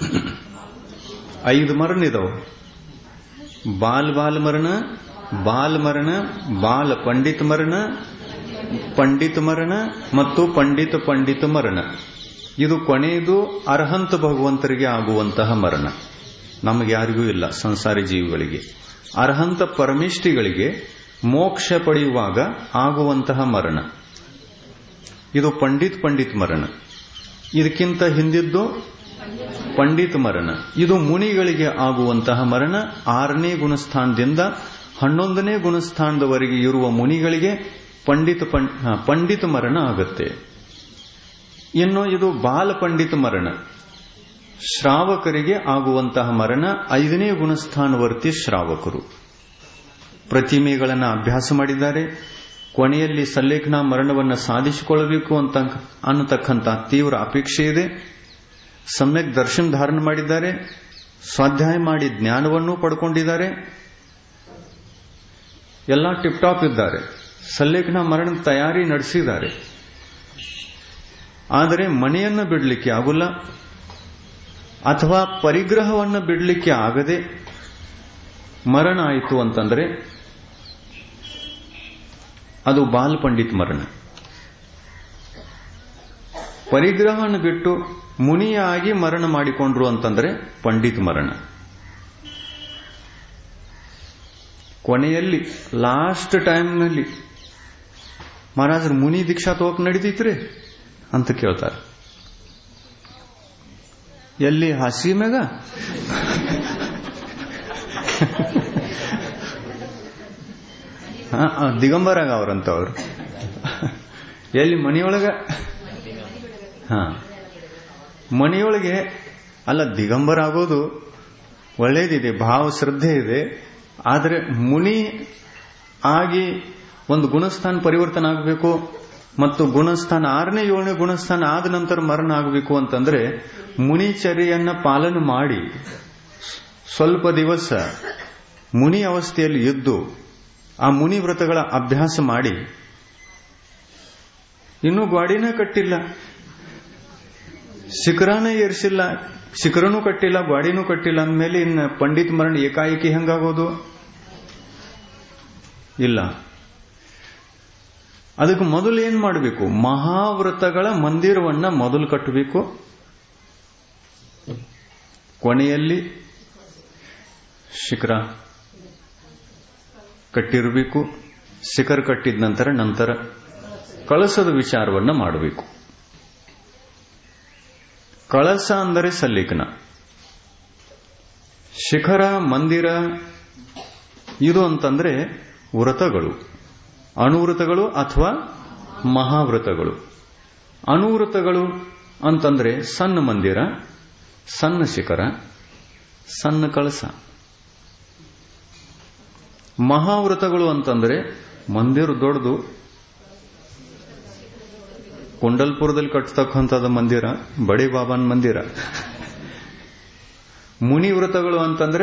ಐದು ಮರಣ ಇದಾವೆ ಬಾಲ್ ಬಾಲ್ ಮರಣ ಬಾಲ್ ಮರಣ ಬಾಲ ಪಂಡಿತ್ ಮರಣ ಪಂಡಿತ್ ಮರಣ ಮತ್ತು ಪಂಡಿತ ಪಂಡಿತ ಮರಣ ಇದು ಕೊನೆಯದು ಅರ್ಹಂತ ಭಗವಂತರಿಗೆ ಆಗುವಂತಹ ಮರಣ ನಮಗೆ ಯಾರಿಗೂ ಇಲ್ಲ ಸಂಸಾರಿ ಜೀವಿಗಳಿಗೆ ಅರ್ಹಂತ ಪರಮಿಷ್ಠಿಗಳಿಗೆ ಮೋಕ್ಷ ಪಡೆಯುವಾಗ ಆಗುವಂತಹ ಮರಣ ಇದು ಪಂಡಿತ್ ಪಂಡಿತ್ ಮರಣ ಇದಕ್ಕಿಂತ ಹಿಂದಿದ್ದು ಪಂಡಿತ್ ಮರಣ ಇದು ಮುನಿಗಳಿಗೆ ಆಗುವಂತಹ ಮರಣ ಆರನೇ ಗುಣಸ್ಥಾನದಿಂದ ಹನ್ನೊಂದನೇ ಗುಣಸ್ಥಾನದವರೆಗೆ ಇರುವ ಮುನಿಗಳಿಗೆ ಪಂಡಿತ ಪಂಡಿತ ಮರಣ ಆಗುತ್ತೆ ಇನ್ನು ಇದು ಬಾಲ ಪಂಡಿತ ಮರಣ ಶ್ರಾವಕರಿಗೆ ಆಗುವಂತಹ ಮರಣ ಐದನೇ ಗುಣಸ್ಥಾನವರ್ತಿ ಶ್ರಾವಕರು ಪ್ರತಿಮೆಗಳನ್ನು ಅಭ್ಯಾಸ ಮಾಡಿದ್ದಾರೆ ಕೊನೆಯಲ್ಲಿ ಸಲ್ಲೇಖನ ಮರಣವನ್ನು ಸಾಧಿಸಿಕೊಳ್ಳಬೇಕು ಅಂತ ಅನ್ನತಕ್ಕಂಥ ತೀವ್ರ ಅಪೇಕ್ಷೆ ಇದೆ ಸಮ್ಯಕ್ ದರ್ಶನ ಧಾರಣ ಮಾಡಿದ್ದಾರೆ ಸ್ವಾಧ್ಯಾಯ ಮಾಡಿ ಜ್ಞಾನವನ್ನು ಪಡ್ಕೊಂಡಿದ್ದಾರೆ ಎಲ್ಲ ಟಿಪ್ ಟಾಪ್ ಇದ್ದಾರೆ ಸಲ್ಲೇಖನ ಮರಣ ತಯಾರಿ ನಡೆಸಿದ್ದಾರೆ ಆದರೆ ಮನೆಯನ್ನು ಬಿಡಲಿಕ್ಕೆ ಆಗುಲ್ಲ ಅಥವಾ ಪರಿಗ್ರಹವನ್ನು ಬಿಡಲಿಕ್ಕೆ ಆಗದೆ ಮರಣ ಆಯಿತು ಅಂತಂದ್ರೆ ಅದು ಬಾಲ್ ಪಂಡಿತ್ ಮರಣ ಪರಿಗ್ರಹವನ್ನು ಬಿಟ್ಟು ಮುನಿಯಾಗಿ ಮರಣ ಮಾಡಿಕೊಂಡ್ರು ಅಂತಂದ್ರೆ ಪಂಡಿತ್ ಮರಣ ಕೊನೆಯಲ್ಲಿ ಲಾಸ್ಟ್ ಟೈಮ್ನಲ್ಲಿ ಮಹಾರಾಜರು ಮುನಿ ದೀಕ್ಷಾ ತಗೋಕ್ ನಡೀತೈತ್ರಿ ಅಂತ ಕೇಳ್ತಾರೆ ಎಲ್ಲಿ ಹಸಿ ಮ್ಯಾಗ ದಿಗಂಬರಾಗ ಅವ್ರಂತ ಅವರು ಎಲ್ಲಿ ಮನೆಯೊಳಗ ಹಾ ಮನೆಯೊಳಗೆ ಅಲ್ಲ ದಿಗಂಬರ ಆಗೋದು ಒಳ್ಳೇದಿದೆ ಭಾವ ಶ್ರದ್ಧೆ ಇದೆ ಆದರೆ ಮುನಿ ಆಗಿ ಒಂದು ಗುಣಸ್ಥಾನ ಪರಿವರ್ತನೆ ಆಗಬೇಕು ಮತ್ತು ಗುಣಸ್ಥಾನ ಆರನೇ ಏಳನೇ ಗುಣಸ್ಥಾನ ಆದ ನಂತರ ಮರಣ ಆಗಬೇಕು ಅಂತಂದ್ರೆ ಮುನಿಚರ್ಯನ್ನ ಪಾಲನೆ ಮಾಡಿ ಸ್ವಲ್ಪ ದಿವಸ ಮುನಿ ಅವಸ್ಥೆಯಲ್ಲಿ ಇದ್ದು ಆ ಮುನಿ ವ್ರತಗಳ ಅಭ್ಯಾಸ ಮಾಡಿ ಇನ್ನೂ ಗಾಡಿನ ಕಟ್ಟಿಲ್ಲ ಶಿಖರನ ಏರಿಸಿಲ್ಲ ಶಿಖರನೂ ಕಟ್ಟಿಲ್ಲ ಗಾಡಿನೂ ಕಟ್ಟಿಲ್ಲ ಅಂದಮೇಲೆ ಇನ್ನು ಪಂಡಿತ್ ಮರಣ ಏಕಾಏಕಿ ಹೆಂಗಾಗೋದು ಇಲ್ಲ ಅದಕ್ಕೆ ಮೊದಲು ಏನ್ ಮಾಡಬೇಕು ಮಹಾವ್ರತಗಳ ಮಂದಿರವನ್ನ ಮೊದಲು ಕಟ್ಟಬೇಕು ಕೊನೆಯಲ್ಲಿ ಶಿಖರ ಕಟ್ಟಿರಬೇಕು ಶಿಖರ ಕಟ್ಟಿದ ನಂತರ ನಂತರ ಕಳಸದ ವಿಚಾರವನ್ನ ಮಾಡಬೇಕು ಕಳಸ ಅಂದರೆ ಸಲ್ಲಿಕನ ಶಿಖರ ಮಂದಿರ ಇದು ಅಂತಂದ್ರೆ ವ್ರತಗಳು ಅಣುವೃತಗಳು ಅಥವಾ ಮಹಾವ್ರತಗಳು ಅಣುವೃತಗಳು ಅಂತಂದ್ರೆ ಸಣ್ಣ ಮಂದಿರ ಸಣ್ಣ ಶಿಖರ ಸಣ್ಣ ಕಳಸ ಮಹಾವ್ರತಗಳು ಅಂತಂದ್ರೆ ಮಂದಿರ ದೊಡ್ಡದು ಕುಂಡಲ್ಪುರದಲ್ಲಿ ಕಟ್ಟತಕ್ಕಂಥದ್ದು ಮಂದಿರ ಬಡಿ ಬಾಬಾನ್ ಮಂದಿರ ಮುನಿ ವ್ರತಗಳು ಅಂತಂದ್ರೆ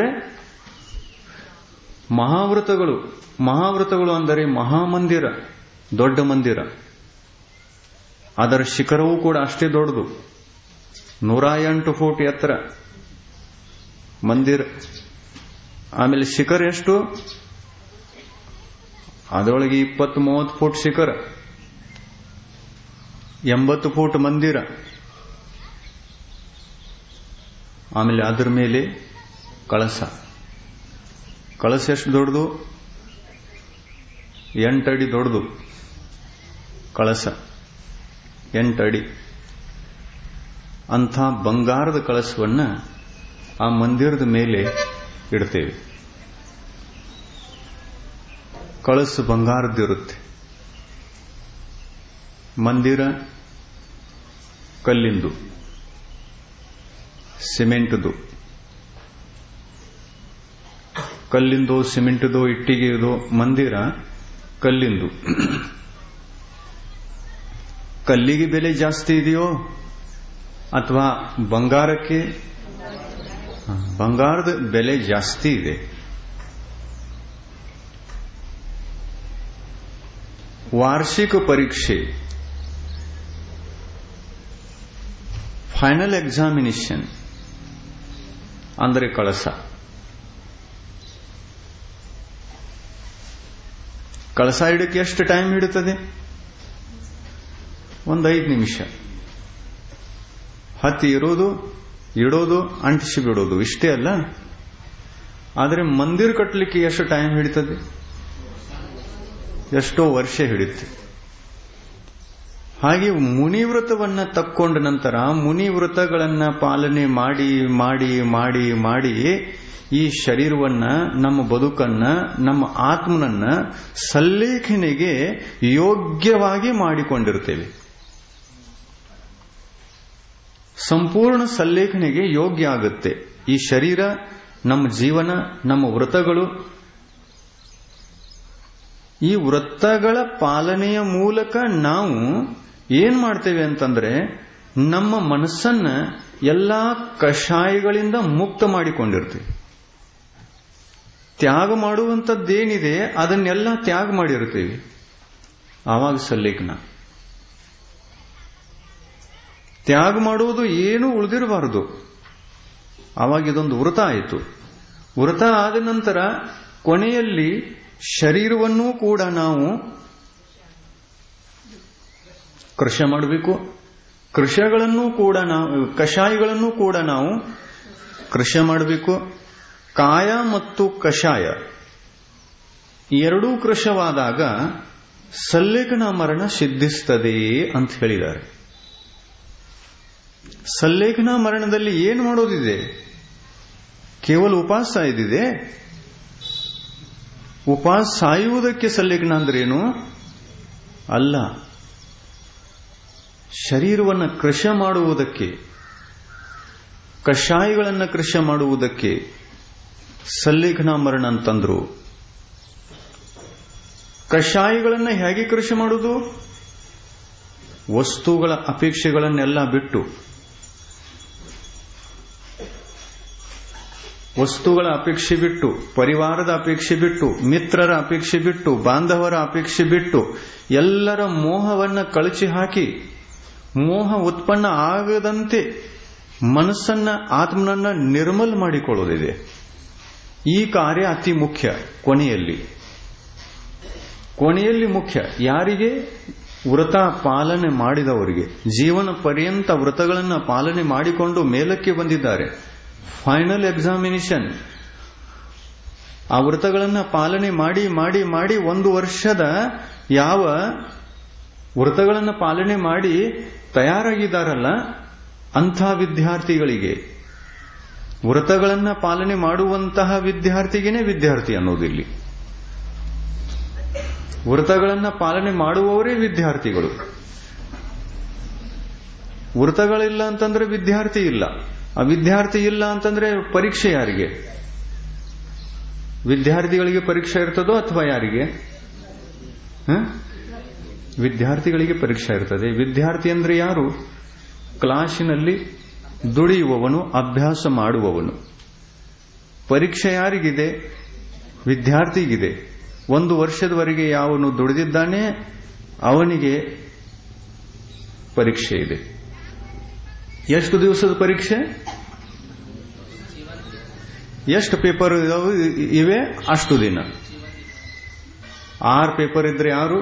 ಮಹಾವ್ರತಗಳು ಮಹಾವ್ರತಗಳು ಅಂದರೆ ಮಹಾಮಂದಿರ ದೊಡ್ಡ ಮಂದಿರ ಅದರ ಶಿಖರವೂ ಕೂಡ ಅಷ್ಟೇ ದೊಡ್ಡದು ನೂರ ಎಂಟು ಫೂಟ್ ಎತ್ತರ ಮಂದಿರ ಆಮೇಲೆ ಶಿಖರ ಎಷ್ಟು ಅದರೊಳಗೆ ಇಪ್ಪತ್ತು ಮೂವತ್ತು ಫೂಟ್ ಶಿಖರ ಎಂಬತ್ತು ಫೂಟ್ ಮಂದಿರ ಆಮೇಲೆ ಅದರ ಮೇಲೆ ಕಳಸ ಕಳಸ ಎಷ್ಟು ದೊಡ್ಡದು ಎಂಟಡಿ ದೊಡ್ಡದು ಕಳಸ ಎಂಟಡಿ ಅಂಥ ಬಂಗಾರದ ಕಳಸವನ್ನ ಆ ಮಂದಿರದ ಮೇಲೆ ಇಡ್ತೇವೆ ಕಳಸು ಬಂಗಾರದ್ದಿರುತ್ತೆ ಮಂದಿರ ಕಲ್ಲಿಂದು ಸಿಮೆಂಟ್ದು ಕಲ್ಲಿಂದು ಸಿಮೆಂಟ್ದು ಇಟ್ಟಿಗೆದು ಮಂದಿರ ಕಲ್ಲಿಂದು ಕಲ್ಲಿಗೆ ಬೆಲೆ ಜಾಸ್ತಿ ಇದೆಯೋ ಅಥವಾ ಬಂಗಾರಕ್ಕೆ ಬಂಗಾರದ ಬೆಲೆ ಜಾಸ್ತಿ ಇದೆ ವಾರ್ಷಿಕ ಪರೀಕ್ಷೆ ಫೈನಲ್ ಎಕ್ಸಾಮಿನೇಷನ್ ಅಂದರೆ ಕಳಸ ಕಳಸ ಇಡಕ್ಕೆ ಎಷ್ಟು ಟೈಮ್ ಹಿಡುತ್ತದೆ ಒಂದು ಐದು ನಿಮಿಷ ಹತ್ತಿ ಇರೋದು ಇಡೋದು ಅಂಟಿಸಿ ಬಿಡೋದು ಇಷ್ಟೇ ಅಲ್ಲ ಆದರೆ ಮಂದಿರ ಕಟ್ಟಲಿಕ್ಕೆ ಎಷ್ಟು ಟೈಮ್ ಹಿಡಿತದೆ ಎಷ್ಟೋ ವರ್ಷ ಹಿಡಿಯುತ್ತೆ ಹಾಗೆ ಮುನಿವ್ರತವನ್ನ ತಕ್ಕೊಂಡ ನಂತರ ಮುನಿವ್ರತಗಳನ್ನ ಪಾಲನೆ ಮಾಡಿ ಮಾಡಿ ಮಾಡಿ ಮಾಡಿ ಈ ಶರೀರವನ್ನ ನಮ್ಮ ಬದುಕನ್ನ ನಮ್ಮ ಆತ್ಮನನ್ನ ಸಲ್ಲೇಖನೆಗೆ ಯೋಗ್ಯವಾಗಿ ಮಾಡಿಕೊಂಡಿರ್ತೇವೆ ಸಂಪೂರ್ಣ ಸಲ್ಲೇಖನೆಗೆ ಯೋಗ್ಯ ಆಗುತ್ತೆ ಈ ಶರೀರ ನಮ್ಮ ಜೀವನ ನಮ್ಮ ವ್ರತಗಳು ಈ ವೃತ್ತಗಳ ಪಾಲನೆಯ ಮೂಲಕ ನಾವು ಏನ್ ಮಾಡ್ತೇವೆ ಅಂತಂದ್ರೆ ನಮ್ಮ ಮನಸ್ಸನ್ನ ಎಲ್ಲಾ ಕಷಾಯಗಳಿಂದ ಮುಕ್ತ ಮಾಡಿಕೊಂಡಿರ್ತೀವಿ ತ್ಯಾಗ ಮಾಡುವಂಥದ್ದೇನಿದೆ ಅದನ್ನೆಲ್ಲ ತ್ಯಾಗ ಮಾಡಿರ್ತೀವಿ ಆವಾಗ ಸಲ್ಲೇಖನ ತ್ಯಾಗ ಮಾಡುವುದು ಏನೂ ಉಳಿದಿರಬಾರದು ಆವಾಗ ಇದೊಂದು ವೃತ ಆಯಿತು ವೃತ ಆದ ನಂತರ ಕೊನೆಯಲ್ಲಿ ಶರೀರವನ್ನೂ ಕೂಡ ನಾವು ಕೃಷ ಮಾಡಬೇಕು ಕೃಷಗಳನ್ನು ಕೂಡ ನಾವು ಕಷಾಯಗಳನ್ನು ಕೂಡ ನಾವು ಕೃಷ ಮಾಡಬೇಕು ಕಾಯ ಮತ್ತು ಕಷಾಯ ಎರಡೂ ಕೃಶವಾದಾಗ ಸಲ್ಲೇಖನ ಮರಣ ಸಿದ್ಧಿಸ್ತದೆ ಅಂತ ಹೇಳಿದ್ದಾರೆ ಸಲ್ಲೇಖನ ಮರಣದಲ್ಲಿ ಏನು ಮಾಡೋದಿದೆ ಕೇವಲ ಉಪವಾಸ ಇದಿದೆ ಉಪವಾಸ ಸಾಯುವುದಕ್ಕೆ ಸಲ್ಲೇಖನ ಅಂದ್ರೇನು ಅಲ್ಲ ಶರೀರವನ್ನು ಕೃಷ ಮಾಡುವುದಕ್ಕೆ ಕಷಾಯಗಳನ್ನು ಕೃಷ ಮಾಡುವುದಕ್ಕೆ ಸಲ್ಲೇಖನ ಮರಣ ಅಂತಂದ್ರು ಕಷಾಯಗಳನ್ನು ಹೇಗೆ ಕೃಷಿ ಮಾಡುವುದು ವಸ್ತುಗಳ ಅಪೇಕ್ಷೆಗಳನ್ನೆಲ್ಲ ಬಿಟ್ಟು ವಸ್ತುಗಳ ಅಪೇಕ್ಷೆ ಬಿಟ್ಟು ಪರಿವಾರದ ಅಪೇಕ್ಷೆ ಬಿಟ್ಟು ಮಿತ್ರರ ಅಪೇಕ್ಷೆ ಬಿಟ್ಟು ಬಾಂಧವರ ಅಪೇಕ್ಷೆ ಬಿಟ್ಟು ಎಲ್ಲರ ಮೋಹವನ್ನ ಕಳಚಿ ಹಾಕಿ ಮೋಹ ಉತ್ಪನ್ನ ಆಗದಂತೆ ಮನಸ್ಸನ್ನ ಆತ್ಮನನ್ನ ನಿರ್ಮಲ್ ಮಾಡಿಕೊಳ್ಳೋದಿದೆ ಈ ಕಾರ್ಯ ಅತಿ ಮುಖ್ಯ ಕೊನೆಯಲ್ಲಿ ಕೊನೆಯಲ್ಲಿ ಮುಖ್ಯ ಯಾರಿಗೆ ವ್ರತ ಪಾಲನೆ ಮಾಡಿದವರಿಗೆ ಜೀವನ ಪರ್ಯಂತ ವ್ರತಗಳನ್ನು ಪಾಲನೆ ಮಾಡಿಕೊಂಡು ಮೇಲಕ್ಕೆ ಬಂದಿದ್ದಾರೆ ಫೈನಲ್ ಎಕ್ಸಾಮಿನೇಷನ್ ಆ ವ್ರತಗಳನ್ನು ಪಾಲನೆ ಮಾಡಿ ಮಾಡಿ ಮಾಡಿ ಒಂದು ವರ್ಷದ ಯಾವ ವ್ರತಗಳನ್ನು ಪಾಲನೆ ಮಾಡಿ ತಯಾರಾಗಿದ್ದಾರಲ್ಲ ಅಂಥ ವಿದ್ಯಾರ್ಥಿಗಳಿಗೆ ವ್ರತಗಳನ್ನು ಪಾಲನೆ ಮಾಡುವಂತಹ ವಿದ್ಯಾರ್ಥಿಗೇನೆ ವಿದ್ಯಾರ್ಥಿ ಅನ್ನೋದಿಲ್ಲಿ ವ್ರತಗಳನ್ನು ಪಾಲನೆ ಮಾಡುವವರೇ ವಿದ್ಯಾರ್ಥಿಗಳು ವ್ರತಗಳಿಲ್ಲ ಅಂತಂದ್ರೆ ವಿದ್ಯಾರ್ಥಿ ಇಲ್ಲ ಆ ವಿದ್ಯಾರ್ಥಿ ಇಲ್ಲ ಅಂತಂದ್ರೆ ಪರೀಕ್ಷೆ ಯಾರಿಗೆ ವಿದ್ಯಾರ್ಥಿಗಳಿಗೆ ಪರೀಕ್ಷೆ ಇರ್ತದೋ ಅಥವಾ ಯಾರಿಗೆ ವಿದ್ಯಾರ್ಥಿಗಳಿಗೆ ಪರೀಕ್ಷೆ ಇರ್ತದೆ ವಿದ್ಯಾರ್ಥಿ ಅಂದ್ರೆ ಯಾರು ಕ್ಲಾಸಿನಲ್ಲಿ ದುಡಿಯುವವನು ಅಭ್ಯಾಸ ಮಾಡುವವನು ಪರೀಕ್ಷೆ ಯಾರಿಗಿದೆ ವಿದ್ಯಾರ್ಥಿಗಿದೆ ಒಂದು ವರ್ಷದವರೆಗೆ ಯಾವನು ದುಡಿದಿದ್ದಾನೆ ಅವನಿಗೆ ಪರೀಕ್ಷೆ ಇದೆ ಎಷ್ಟು ದಿವಸದ ಪರೀಕ್ಷೆ ಎಷ್ಟು ಪೇಪರ್ ಇವೆ ಅಷ್ಟು ದಿನ ಆರು ಪೇಪರ್ ಇದ್ರೆ ಆರು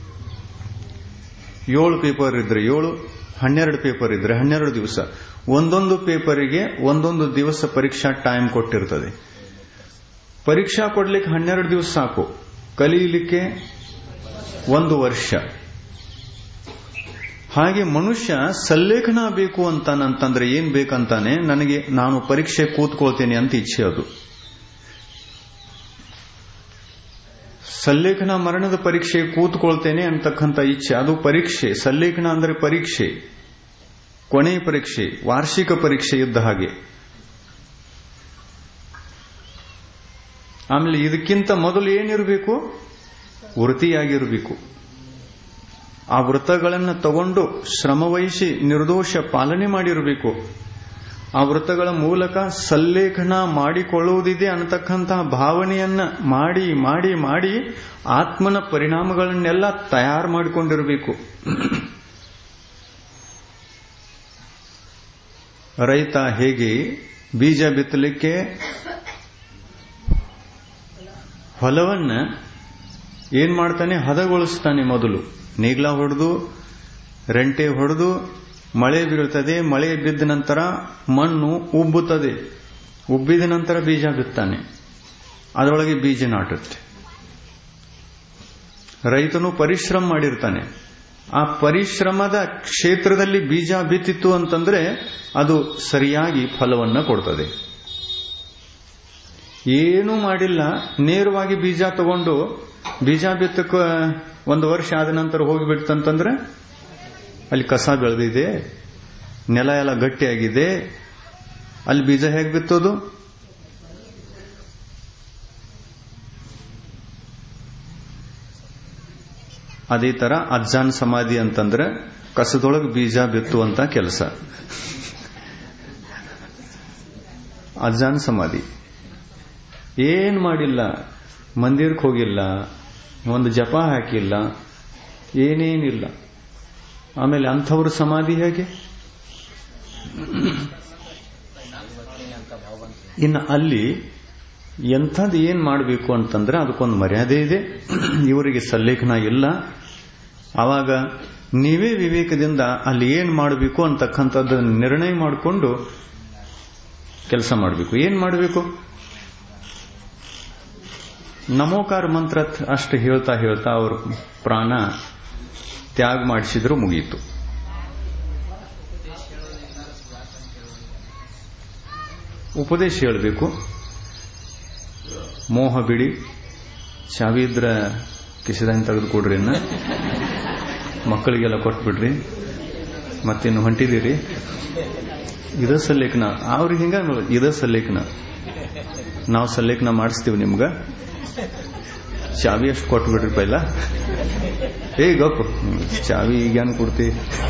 ಏಳು ಪೇಪರ್ ಇದ್ರೆ ಏಳು ಹನ್ನೆರಡು ಪೇಪರ್ ಇದ್ರೆ ಹನ್ನೆರಡು ದಿವಸ ಒಂದೊಂದು ಪೇಪರಿಗೆ ಒಂದೊಂದು ದಿವಸ ಪರೀಕ್ಷಾ ಟೈಮ್ ಕೊಟ್ಟಿರ್ತದೆ ಪರೀಕ್ಷಾ ಕೊಡ್ಲಿಕ್ಕೆ ಹನ್ನೆರಡು ದಿವಸ ಸಾಕು ಕಲಿಯಲಿಕ್ಕೆ ಒಂದು ವರ್ಷ ಹಾಗೆ ಮನುಷ್ಯ ಸಲ್ಲೇಖನ ಬೇಕು ಅಂತಾನಂತಂದ್ರೆ ಏನ್ ಬೇಕಂತಾನೆ ನನಗೆ ನಾನು ಪರೀಕ್ಷೆ ಕೂತ್ಕೊಳ್ತೇನೆ ಅಂತ ಇಚ್ಛೆ ಅದು ಸಲ್ಲೇಖನ ಮರಣದ ಪರೀಕ್ಷೆ ಕೂತ್ಕೊಳ್ತೇನೆ ಅಂತಕ್ಕಂಥ ಇಚ್ಛೆ ಅದು ಪರೀಕ್ಷೆ ಸಲ್ಲೇಖನ ಅಂದ್ರೆ ಪರೀಕ್ಷೆ ಕೊನೆಯ ಪರೀಕ್ಷೆ ವಾರ್ಷಿಕ ಪರೀಕ್ಷೆ ಇದ್ದ ಹಾಗೆ ಆಮೇಲೆ ಇದಕ್ಕಿಂತ ಮೊದಲು ಏನಿರಬೇಕು ವೃತ್ತಿಯಾಗಿರಬೇಕು ಆ ವೃತ್ತಗಳನ್ನು ತಗೊಂಡು ಶ್ರಮವಹಿಸಿ ನಿರ್ದೋಷ ಪಾಲನೆ ಮಾಡಿರಬೇಕು ಆ ವೃತ್ತಗಳ ಮೂಲಕ ಸಲ್ಲೇಖನ ಮಾಡಿಕೊಳ್ಳುವುದಿದೆ ಅನ್ನತಕ್ಕಂತಹ ಭಾವನೆಯನ್ನ ಮಾಡಿ ಮಾಡಿ ಮಾಡಿ ಆತ್ಮನ ಪರಿಣಾಮಗಳನ್ನೆಲ್ಲ ತಯಾರು ಮಾಡಿಕೊಂಡಿರಬೇಕು ರೈತ ಹೇಗೆ ಬೀಜ ಬಿತ್ತಲಿಕ್ಕೆ ಹೊಲವನ್ನ ಏನ್ ಮಾಡ್ತಾನೆ ಹದಗೊಳಿಸ್ತಾನೆ ಮೊದಲು ನೇಗ್ಲ ಹೊಡೆದು ರೆಂಟೆ ಹೊಡೆದು ಮಳೆ ಬೀಳ್ತದೆ ಮಳೆ ಬಿದ್ದ ನಂತರ ಮಣ್ಣು ಉಬ್ಬುತ್ತದೆ ಉಬ್ಬಿದ ನಂತರ ಬೀಜ ಬಿತ್ತಾನೆ ಅದರೊಳಗೆ ಬೀಜ ನಾಟುತ್ತೆ ರೈತನು ಪರಿಶ್ರಮ ಮಾಡಿರ್ತಾನೆ ಆ ಪರಿಶ್ರಮದ ಕ್ಷೇತ್ರದಲ್ಲಿ ಬೀಜ ಬಿತ್ತಿತ್ತು ಅಂತಂದ್ರೆ ಅದು ಸರಿಯಾಗಿ ಫಲವನ್ನ ಕೊಡ್ತದೆ ಏನೂ ಮಾಡಿಲ್ಲ ನೇರವಾಗಿ ಬೀಜ ತಗೊಂಡು ಬೀಜ ಬಿತ್ತಕ್ಕ ಒಂದು ವರ್ಷ ಆದ ನಂತರ ಹೋಗಿಬಿಡ್ತಂತಂದ್ರೆ ಅಲ್ಲಿ ಕಸ ಬೆಳೆದಿದೆ ನೆಲ ಎಲ್ಲ ಗಟ್ಟಿಯಾಗಿದೆ ಅಲ್ಲಿ ಬೀಜ ಹೇಗೆ ಬಿತ್ತೋದು ಅದೇ ತರ ಅಜ್ಜಾನ್ ಸಮಾಧಿ ಅಂತಂದ್ರೆ ಕಸದೊಳಗೆ ಬೀಜ ಬಿತ್ತುವಂತ ಕೆಲಸ ಅಜ್ಜಾನ್ ಸಮಾಧಿ ಏನ್ ಮಾಡಿಲ್ಲ ಮಂದಿರಕ್ಕೆ ಹೋಗಿಲ್ಲ ಒಂದು ಜಪ ಹಾಕಿಲ್ಲ ಏನೇನಿಲ್ಲ ಆಮೇಲೆ ಅಂಥವ್ರ ಸಮಾಧಿ ಹೇಗೆ ಇನ್ನು ಅಲ್ಲಿ ಎಂಥದ್ದು ಏನ್ ಮಾಡಬೇಕು ಅಂತಂದ್ರೆ ಅದಕ್ಕೊಂದು ಮರ್ಯಾದೆ ಇದೆ ಇವರಿಗೆ ಸಲ್ಲೇಖನ ಇಲ್ಲ ಆವಾಗ ನೀವೇ ವಿವೇಕದಿಂದ ಅಲ್ಲಿ ಏನ್ ಮಾಡಬೇಕು ಅಂತಕ್ಕಂಥದ್ದು ನಿರ್ಣಯ ಮಾಡಿಕೊಂಡು ಕೆಲಸ ಮಾಡಬೇಕು ಏನ್ ಮಾಡಬೇಕು ನಮೋಕಾರ ಮಂತ್ರ ಅಷ್ಟು ಹೇಳ್ತಾ ಹೇಳ್ತಾ ಅವ್ರ ಪ್ರಾಣ ತ್ಯಾಗ ಮಾಡಿಸಿದ್ರು ಮುಗಿಯಿತು ಉಪದೇಶ ಹೇಳಬೇಕು ಮೋಹ ಬಿಡಿ ಚಾವಿ ಇದ್ರ ಕಿಸದಾಗಿ ತೆಗೆದುಕೊಡ್ರಿ ಇನ್ನ ಮಕ್ಕಳಿಗೆಲ್ಲ ಕೊಟ್ಬಿಡ್ರಿ ಮತ್ತಿನ್ನು ಹೊಂಟಿದ್ದೀರಿ ಇದ ಸಲ್ಲೇಖನ ಅವ್ರಿಗೆ ಹಿಂಗ ಇದ ಸಲ್ಲೇಖನ ನಾವು ಸಲ್ಲೇಖನ ಮಾಡಿಸ್ತೀವಿ ನಿಮ್ಗ ಚಾವಿ ಅಷ್ಟು ಕೊಟ್ಬಿಡ್ರಿ ಪೈಲ ಏ ಗಪ್ ಚಾವಿ ಈಗೇನು ಕೊಡ್ತಿ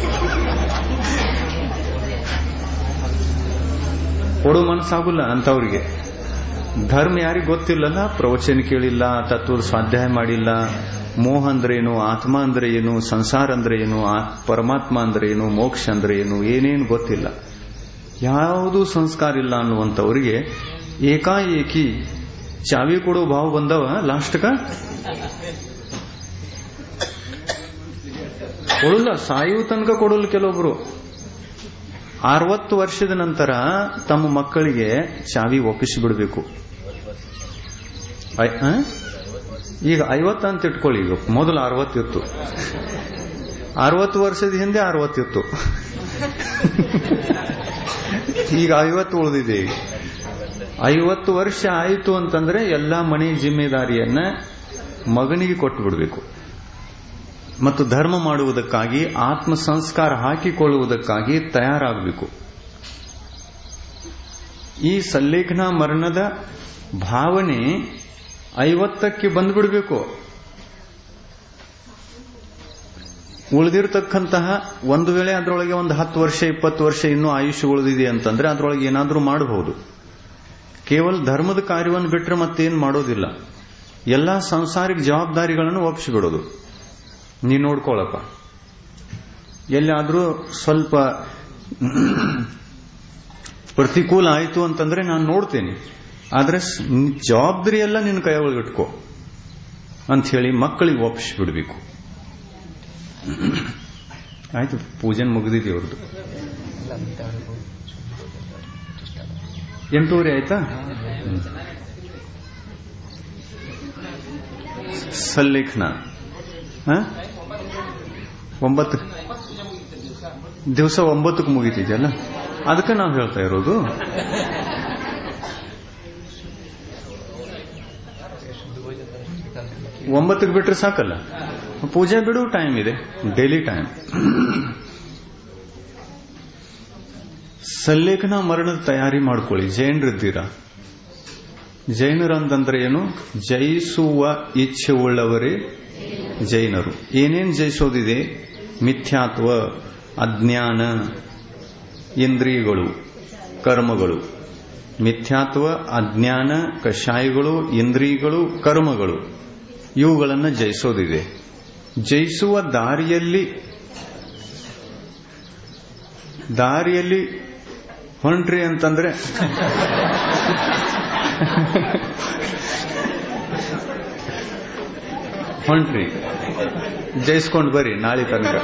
ಕೊಡು ಮನಸ್ಸಾಗುಲ್ಲ ಅಂತವ್ರಿಗೆ ಧರ್ಮ ಯಾರಿಗೆ ಗೊತ್ತಿಲ್ಲಲ್ಲ ಪ್ರವಚನ ಕೇಳಿಲ್ಲ ತತ್ವದ ಸ್ವಾಧ್ಯಾಯ ಮಾಡಿಲ್ಲ ಮೋಹ ಅಂದ್ರೆ ಏನು ಆತ್ಮ ಅಂದ್ರೆ ಏನು ಸಂಸಾರ ಅಂದ್ರೆ ಏನು ಪರಮಾತ್ಮ ಅಂದ್ರೆ ಏನು ಮೋಕ್ಷ ಅಂದ್ರೆ ಏನು ಏನೇನು ಗೊತ್ತಿಲ್ಲ ಯಾವುದೂ ಸಂಸ್ಕಾರ ಇಲ್ಲ ಅನ್ನುವಂಥವ್ರಿಗೆ ಏಕಾಏಕಿ ಚಾವಿ ಕೊಡೋ ಭಾವ ಬಂದವ ಲಾಸ್ಟ್ಕ ಕೊಡಲ್ಲ ಸಾಯುವ ತನಕ ಕೊಡಲ್ಲ ಕೆಲವೊಬ್ರು ಅರವತ್ತು ವರ್ಷದ ನಂತರ ತಮ್ಮ ಮಕ್ಕಳಿಗೆ ಚಾವಿ ಒಪ್ಪಿಸಿ ಬಿಡಬೇಕು ಈಗ ಐವತ್ತು ಅಂತ ಇಟ್ಕೊಳ್ಳಿ ಈಗ ಮೊದಲು ಅರವತ್ತಿತ್ತು ಅರವತ್ತು ವರ್ಷದ ಹಿಂದೆ ಅರವತ್ತಿತ್ತು ಈಗ ಐವತ್ತು ಉಳಿದಿದೆ ಈಗ ಐವತ್ತು ವರ್ಷ ಆಯಿತು ಅಂತಂದ್ರೆ ಎಲ್ಲಾ ಮನೆ ಜಿಮ್ಮೆದಾರಿಯನ್ನ ಮಗನಿಗೆ ಕೊಟ್ಟು ಬಿಡಬೇಕು ಮತ್ತು ಧರ್ಮ ಮಾಡುವುದಕ್ಕಾಗಿ ಆತ್ಮ ಸಂಸ್ಕಾರ ಹಾಕಿಕೊಳ್ಳುವುದಕ್ಕಾಗಿ ತಯಾರಾಗಬೇಕು ಈ ಸಲ್ಲೇಖನ ಮರಣದ ಭಾವನೆ ಐವತ್ತಕ್ಕೆ ಬಂದ್ಬಿಡ್ಬೇಕು ಉಳಿದಿರತಕ್ಕಂತಹ ಒಂದು ವೇಳೆ ಅದರೊಳಗೆ ಒಂದು ಹತ್ತು ವರ್ಷ ಇಪ್ಪತ್ತು ವರ್ಷ ಇನ್ನೂ ಆಯುಷ್ಯ ಉಳಿದಿದೆ ಅಂತಂದ್ರೆ ಅದರೊಳಗೆ ಏನಾದರೂ ಮಾಡಬಹುದು ಕೇವಲ ಧರ್ಮದ ಕಾರ್ಯವನ್ನು ಬಿಟ್ಟರೆ ಮತ್ತೇನು ಮಾಡೋದಿಲ್ಲ ಎಲ್ಲಾ ಸಂಸಾರಿಕ ಜವಾಬ್ದಾರಿಗಳನ್ನು ಒಪ್ಪಿಸಿಬಿಡೋದು ನೀ ನೋಡ್ಕೊಳ್ಳಪ್ಪ ಎಲ್ಲಿಯಾದ್ರೂ ಸ್ವಲ್ಪ ಪ್ರತಿಕೂಲ ಆಯಿತು ಅಂತಂದ್ರೆ ನಾನು ನೋಡ್ತೇನೆ ಆದ್ರೆ ಜವಾಬ್ದಾರಿ ಎಲ್ಲ ನಿನ್ನ ಕೈ ಒಳಗಿಟ್ಕೋ ಅಂತ ಹೇಳಿ ಮಕ್ಕಳಿಗೆ ಒಪ್ಪಿಸಿಬಿಡ್ಬೇಕು ಆಯ್ತು ಪೂಜನ್ ಮುಗಿದಿದೆ ಅವ್ರದ್ದು ಎಂಟೂವರೆ ಆಯ್ತಾ ಸಲ್ಲೇಖನ ಒಂಬತ್ತು ದಿವಸ ಒಂಬತ್ತಕ್ಕೆ ಮುಗಿತಿದೆಯಲ್ಲ ಅದಕ್ಕೆ ನಾವು ಹೇಳ್ತಾ ಇರೋದು ಒಂಬತ್ತಕ್ಕೆ ಬಿಟ್ರೆ ಸಾಕಲ್ಲ ಪೂಜೆ ಬಿಡು ಟೈಮ್ ಇದೆ ಡೈಲಿ ಟೈಮ್ ಸಲ್ಲೇಖನ ಮರಣದ ತಯಾರಿ ಮಾಡ್ಕೊಳ್ಳಿ ಜೈನರಿದ್ದೀರಾ ಜೈನರಂತಂದ್ರೆ ಏನು ಜಯಿಸುವ ಇಚ್ಛೆ ಉಳ್ಳವರೇ ಜೈನರು ಏನೇನ್ ಜಯಿಸೋದಿದೆ ಮಿಥ್ಯಾತ್ವ ಅಜ್ಞಾನ ಇಂದ್ರಿಯಗಳು ಕರ್ಮಗಳು ಮಿಥ್ಯಾತ್ವ ಅಜ್ಞಾನ ಕಷಾಯಗಳು ಇಂದ್ರಿಯಗಳು ಕರ್ಮಗಳು ಇವುಗಳನ್ನು ಜಯಿಸೋದಿದೆ ಜಯಿಸುವ ದಾರಿಯಲ್ಲಿ ದಾರಿಯಲ್ಲಿ ಹೊಂಟ್ರಿ ಅಂತಂದ್ರೆ ಹೊಂಟ್ರಿ ಜಯಿಸ್ಕೊಂಡು ಬರ್ರಿ ನಾಳೆ ತನಕ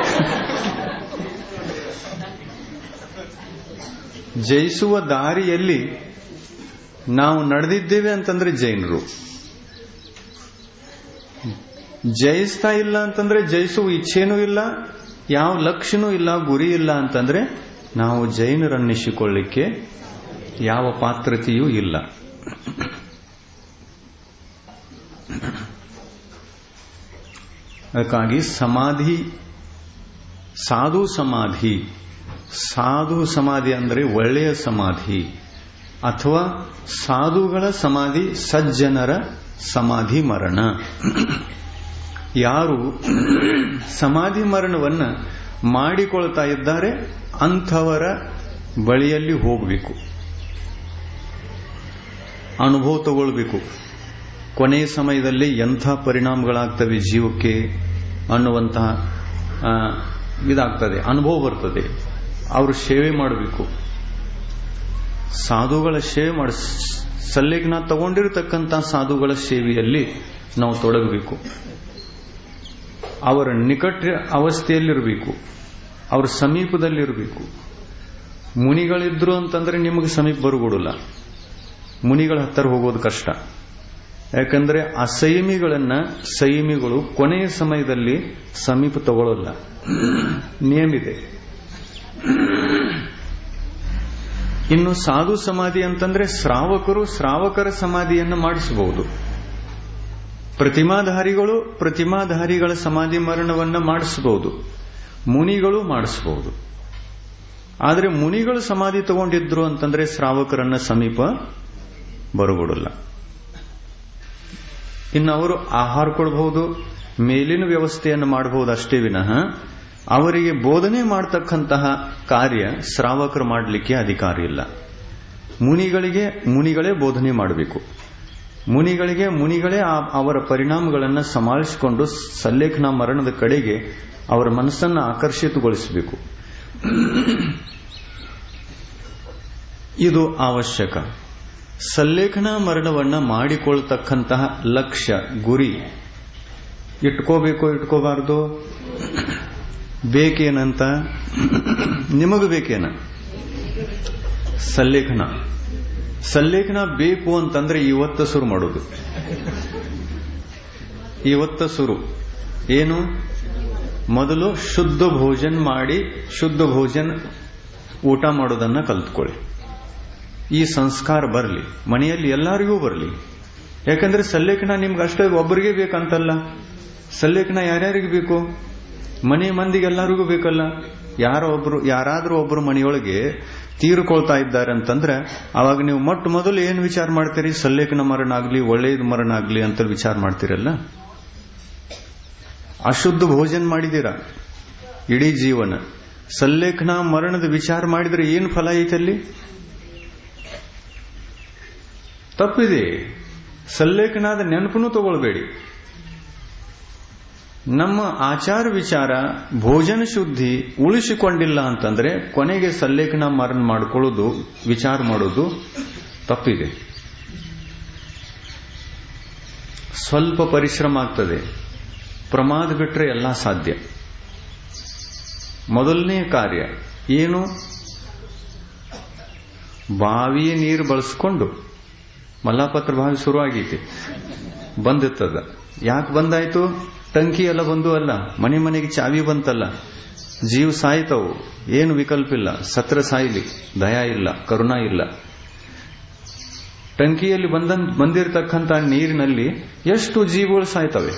ಜಯಿಸುವ ದಾರಿಯಲ್ಲಿ ನಾವು ನಡೆದಿದ್ದೇವೆ ಅಂತಂದ್ರೆ ಜೈನರು ಜಯಿಸ್ತಾ ಇಲ್ಲ ಅಂತಂದ್ರೆ ಜಯಿಸುವ ಇಚ್ಛೆನೂ ಇಲ್ಲ ಯಾವ ಲಕ್ಷ್ಯನೂ ಇಲ್ಲ ಗುರಿ ಇಲ್ಲ ಅಂತಂದ್ರೆ ನಾವು ಜೈನರನ್ನಿಸಿಕೊಳ್ಳಿಕ್ಕೆ ಯಾವ ಪಾತ್ರತೆಯೂ ಇಲ್ಲ ಅದಕ್ಕಾಗಿ ಸಮಾಧಿ ಸಾಧು ಸಮಾಧಿ ಸಾಧು ಸಮಾಧಿ ಅಂದರೆ ಒಳ್ಳೆಯ ಸಮಾಧಿ ಅಥವಾ ಸಾಧುಗಳ ಸಮಾಧಿ ಸಜ್ಜನರ ಸಮಾಧಿ ಮರಣ ಯಾರು ಸಮಾಧಿ ಮರಣವನ್ನ ಮಾಡಿಕೊಳ್ತಾ ಇದ್ದಾರೆ ಅಂಥವರ ಬಳಿಯಲ್ಲಿ ಹೋಗಬೇಕು ಅನುಭವ ತಗೊಳ್ಬೇಕು ಕೊನೆಯ ಸಮಯದಲ್ಲಿ ಎಂಥ ಪರಿಣಾಮಗಳಾಗ್ತವೆ ಜೀವಕ್ಕೆ ಅನ್ನುವಂತಹ ಇದಾಗ್ತದೆ ಅನುಭವ ಬರ್ತದೆ ಅವರು ಸೇವೆ ಮಾಡಬೇಕು ಸಾಧುಗಳ ಸೇವೆ ಮಾಡಿ ಸಲ್ಲೇಖನ ತಗೊಂಡಿರತಕ್ಕಂಥ ಸಾಧುಗಳ ಸೇವೆಯಲ್ಲಿ ನಾವು ತೊಡಗಬೇಕು ಅವರ ನಿಕಟ ಅವಸ್ಥೆಯಲ್ಲಿರಬೇಕು ಅವ್ರ ಸಮೀಪದಲ್ಲಿರಬೇಕು ಮುನಿಗಳಿದ್ರು ಅಂತಂದ್ರೆ ನಿಮಗೆ ಸಮೀಪ ಬರುಗೊಡಲ್ಲ ಮುನಿಗಳ ಹತ್ತಿರ ಹೋಗೋದು ಕಷ್ಟ ಯಾಕಂದ್ರೆ ಆ ಸಂಯಮಿಗಳನ್ನ ಸಂಯಮಿಗಳು ಕೊನೆಯ ಸಮಯದಲ್ಲಿ ಸಮೀಪ ತಗೊಳ್ಳಲ್ಲ ನೇಮಿದೆ ಇನ್ನು ಸಾಧು ಸಮಾಧಿ ಅಂತಂದ್ರೆ ಶ್ರಾವಕರು ಶ್ರಾವಕರ ಸಮಾಧಿಯನ್ನು ಮಾಡಿಸಬಹುದು ಪ್ರತಿಮಾಧಾರಿಗಳು ಪ್ರತಿಮಾಧಾರಿಗಳ ಸಮಾಧಿ ಮರಣವನ್ನ ಮಾಡಿಸಬಹುದು ಮುನಿಗಳು ಮಾಡಿಸಬಹುದು ಆದರೆ ಮುನಿಗಳು ಸಮಾಧಿ ತಗೊಂಡಿದ್ರು ಅಂತಂದ್ರೆ ಶ್ರಾವಕರನ್ನ ಸಮೀಪ ಬರಗೊಡಲ್ಲ ಇನ್ನು ಅವರು ಆಹಾರ ಕೊಡಬಹುದು ಮೇಲಿನ ವ್ಯವಸ್ಥೆಯನ್ನು ಮಾಡಬಹುದು ಅಷ್ಟೇ ವಿನಃ ಅವರಿಗೆ ಬೋಧನೆ ಮಾಡತಕ್ಕಂತಹ ಕಾರ್ಯ ಶ್ರಾವಕರು ಮಾಡಲಿಕ್ಕೆ ಅಧಿಕಾರ ಇಲ್ಲ ಮುನಿಗಳಿಗೆ ಮುನಿಗಳೇ ಬೋಧನೆ ಮಾಡಬೇಕು ಮುನಿಗಳಿಗೆ ಮುನಿಗಳೇ ಅವರ ಪರಿಣಾಮಗಳನ್ನು ಸಮಾಳಿಸಿಕೊಂಡು ಸಲ್ಲೇಖನ ಮರಣದ ಕಡೆಗೆ ಅವರ ಮನಸ್ಸನ್ನು ಆಕರ್ಷಿತಗೊಳಿಸಬೇಕು ಇದು ಅವಶ್ಯಕ ಸಲ್ಲೇಖನ ಮರಣವನ್ನ ಮಾಡಿಕೊಳ್ತಕ್ಕಂತಹ ಲಕ್ಷ್ಯ ಗುರಿ ಇಟ್ಕೋಬೇಕೋ ಇಟ್ಕೋಬಾರ್ದು ಬೇಕೇನಂತ ನಿಮಗೂ ಬೇಕೇನ ಸಲ್ಲೇಖನ ಸಲ್ಲೇಖನ ಬೇಕು ಅಂತಂದ್ರೆ ಇವತ್ತ ಶುರು ಮಾಡೋದು ಇವತ್ತ ಶುರು ಏನು ಮೊದಲು ಶುದ್ಧ ಭೋಜನ ಮಾಡಿ ಶುದ್ಧ ಭೋಜನ ಊಟ ಮಾಡೋದನ್ನ ಕಲ್ತ್ಕೊಳ್ಳಿ ಈ ಸಂಸ್ಕಾರ ಬರಲಿ ಮನೆಯಲ್ಲಿ ಎಲ್ಲರಿಗೂ ಬರಲಿ ಯಾಕಂದ್ರೆ ಸಲ್ಲೇಖನ ನಿಮ್ಗೆ ಅಷ್ಟೇ ಒಬ್ಬರಿಗೆ ಬೇಕಂತಲ್ಲ ಸಲ್ಲೇಖನ ಯಾರ್ಯಾರಿಗೆ ಬೇಕು ಮನೆ ಮಂದಿಗೆಲ್ಲರಿಗೂ ಬೇಕಲ್ಲ ಯಾರೋ ಒಬ್ರು ಯಾರಾದ್ರೂ ಒಬ್ರು ಮನೆಯೊಳಗೆ ತೀರ್ಕೊಳ್ತಾ ಇದ್ದಾರೆ ಅಂತಂದ್ರೆ ಅವಾಗ ನೀವು ಮೊಟ್ಟ ಮೊದಲು ಏನು ವಿಚಾರ ಮಾಡ್ತೀರಿ ಸಲ್ಲೇಖನ ಮರಣ ಆಗ್ಲಿ ಒಳ್ಳೆಯದು ಮರಣ ಆಗ್ಲಿ ಅಂತ ವಿಚಾರ ಮಾಡ್ತೀರಲ್ಲ ಅಶುದ್ಧ ಭೋಜನ ಮಾಡಿದೀರ ಇಡೀ ಜೀವನ ಸಲ್ಲೇಖನ ಮರಣದ ವಿಚಾರ ಮಾಡಿದ್ರೆ ಏನು ಫಲ ಐತಲ್ಲಿ ತಪ್ಪಿದೆ ಸಲ್ಲೇಖನಾದ ನೆನಪನ್ನು ತಗೊಳ್ಬೇಡಿ ನಮ್ಮ ಆಚಾರ ವಿಚಾರ ಭೋಜನ ಶುದ್ಧಿ ಉಳಿಸಿಕೊಂಡಿಲ್ಲ ಅಂತಂದ್ರೆ ಕೊನೆಗೆ ಸಲ್ಲೇಖನ ಮರಣ ಮಾಡಿಕೊಳ್ಳೋದು ವಿಚಾರ ಮಾಡೋದು ತಪ್ಪಿದೆ ಸ್ವಲ್ಪ ಪರಿಶ್ರಮ ಆಗ್ತದೆ ಪ್ರಮಾದ ಬಿಟ್ರೆ ಎಲ್ಲ ಸಾಧ್ಯ ಮೊದಲನೇ ಕಾರ್ಯ ಏನು ಬಾವಿಯ ನೀರು ಬಳಸ್ಕೊಂಡು ಮಲ್ಲಾಪತ್ರ ಬಾವಿ ಶುರುವಾಗೈತಿ ಬಂದಿತ್ತದ ಯಾಕೆ ಬಂದಾಯ್ತು ಟಂಕಿ ಎಲ್ಲ ಬಂದು ಅಲ್ಲ ಮನೆ ಮನೆಗೆ ಚಾವಿ ಬಂತಲ್ಲ ಜೀವ ಸಾಯ್ತವು ಏನು ವಿಕಲ್ಪ ಇಲ್ಲ ಸತ್ರ ಸಾಯ್ಲಿ ದಯ ಇಲ್ಲ ಕರುಣಾ ಇಲ್ಲ ಟಂಕಿಯಲ್ಲಿ ಬಂದ ಬಂದಿರತಕ್ಕಂಥ ನೀರಿನಲ್ಲಿ ಎಷ್ಟು ಜೀವಗಳು ಸಾಯ್ತವೆ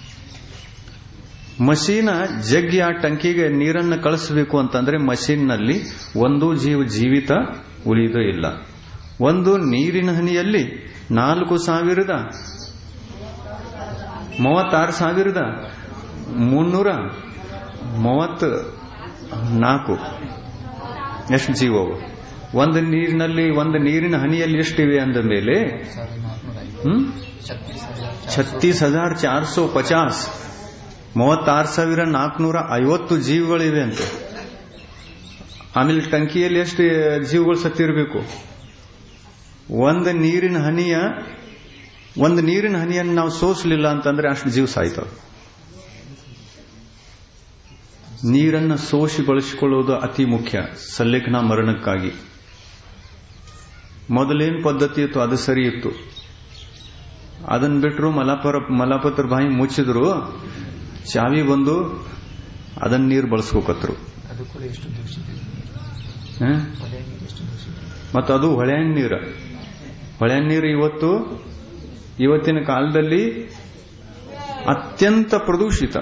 ಮಷೀನ ಜಗ್ಗಿ ಆ ಟಂಕಿಗೆ ನೀರನ್ನು ಕಳಿಸಬೇಕು ಅಂತಂದ್ರೆ ಮಷೀನ್ನಲ್ಲಿ ಒಂದು ಜೀವ ಜೀವಿತ ಉಳಿದು ಇಲ್ಲ ಒಂದು ನೀರಿನ ಹನಿಯಲ್ಲಿ ನಾಲ್ಕು ಸಾವಿರದ ಮೂವತ್ತಾರು ಸಾವಿರದ ಮುನ್ನೂರ ಮೂವತ್ತ ನಾಲ್ಕು ಎಷ್ಟು ಜೀವವು ಒಂದು ನೀರಿನಲ್ಲಿ ಒಂದು ನೀರಿನ ಹನಿಯಲ್ಲಿ ಎಷ್ಟಿವೆ ಅಂದ ಮೇಲೆ ಹ್ಮ್ ಛತ್ತೀಸ್ ಹಜಾರ್ ಚಾರ್ ಸೋ ಪಚಾಸ್ ಮೂವತ್ತಾರು ಸಾವಿರ ನಾಲ್ಕುನೂರ ಐವತ್ತು ಜೀವಗಳಿವೆ ಅಂತ ಆಮೇಲೆ ಟಂಕಿಯಲ್ಲಿ ಎಷ್ಟು ಜೀವಗಳು ಸತ್ತಿರಬೇಕು ಒಂದು ನೀರಿನ ಹನಿಯ ಒಂದು ನೀರಿನ ಹನಿಯನ್ನು ನಾವು ಸೋಸಲಿಲ್ಲ ಅಂತಂದ್ರೆ ಅಷ್ಟು ಜೀವ ಸಾಯ್ತವೆ ನೀರನ್ನು ಸೋಸಿ ಬಳಸಿಕೊಳ್ಳುವುದು ಅತಿ ಮುಖ್ಯ ಸಲ್ಲೇಖನ ಮರಣಕ್ಕಾಗಿ ಮೊದಲೇನು ಪದ್ಧತಿ ಇತ್ತು ಅದು ಸರಿ ಇತ್ತು ಅದನ್ನ ಬಿಟ್ಟರು ಮಲಾಪರ ಮಲಾಪತ್ರ ಬಾಯಿ ಮುಚ್ಚಿದ್ರು ಚಾವಿ ಬಂದು ಅದನ್ನ ನೀರು ಬಳಸ್ಕೋಕತ್ರು ಅದು ಕೂಡ ಎಷ್ಟು ದೂಷಿತ ಹ? ಹೊಳೆ ನೀರು ಎಷ್ಟು ದೂಷಿತ ಮತ್ತು ಅದು ಹೊಳೆಯನ್ ನೀರು ಹೊಳೆಯನ್ ನೀರು ಇವತ್ತು ಇವತ್ತಿನ ಕಾಲದಲ್ಲಿ ಅತ್ಯಂತ ಪ್ರದೂಷಿತ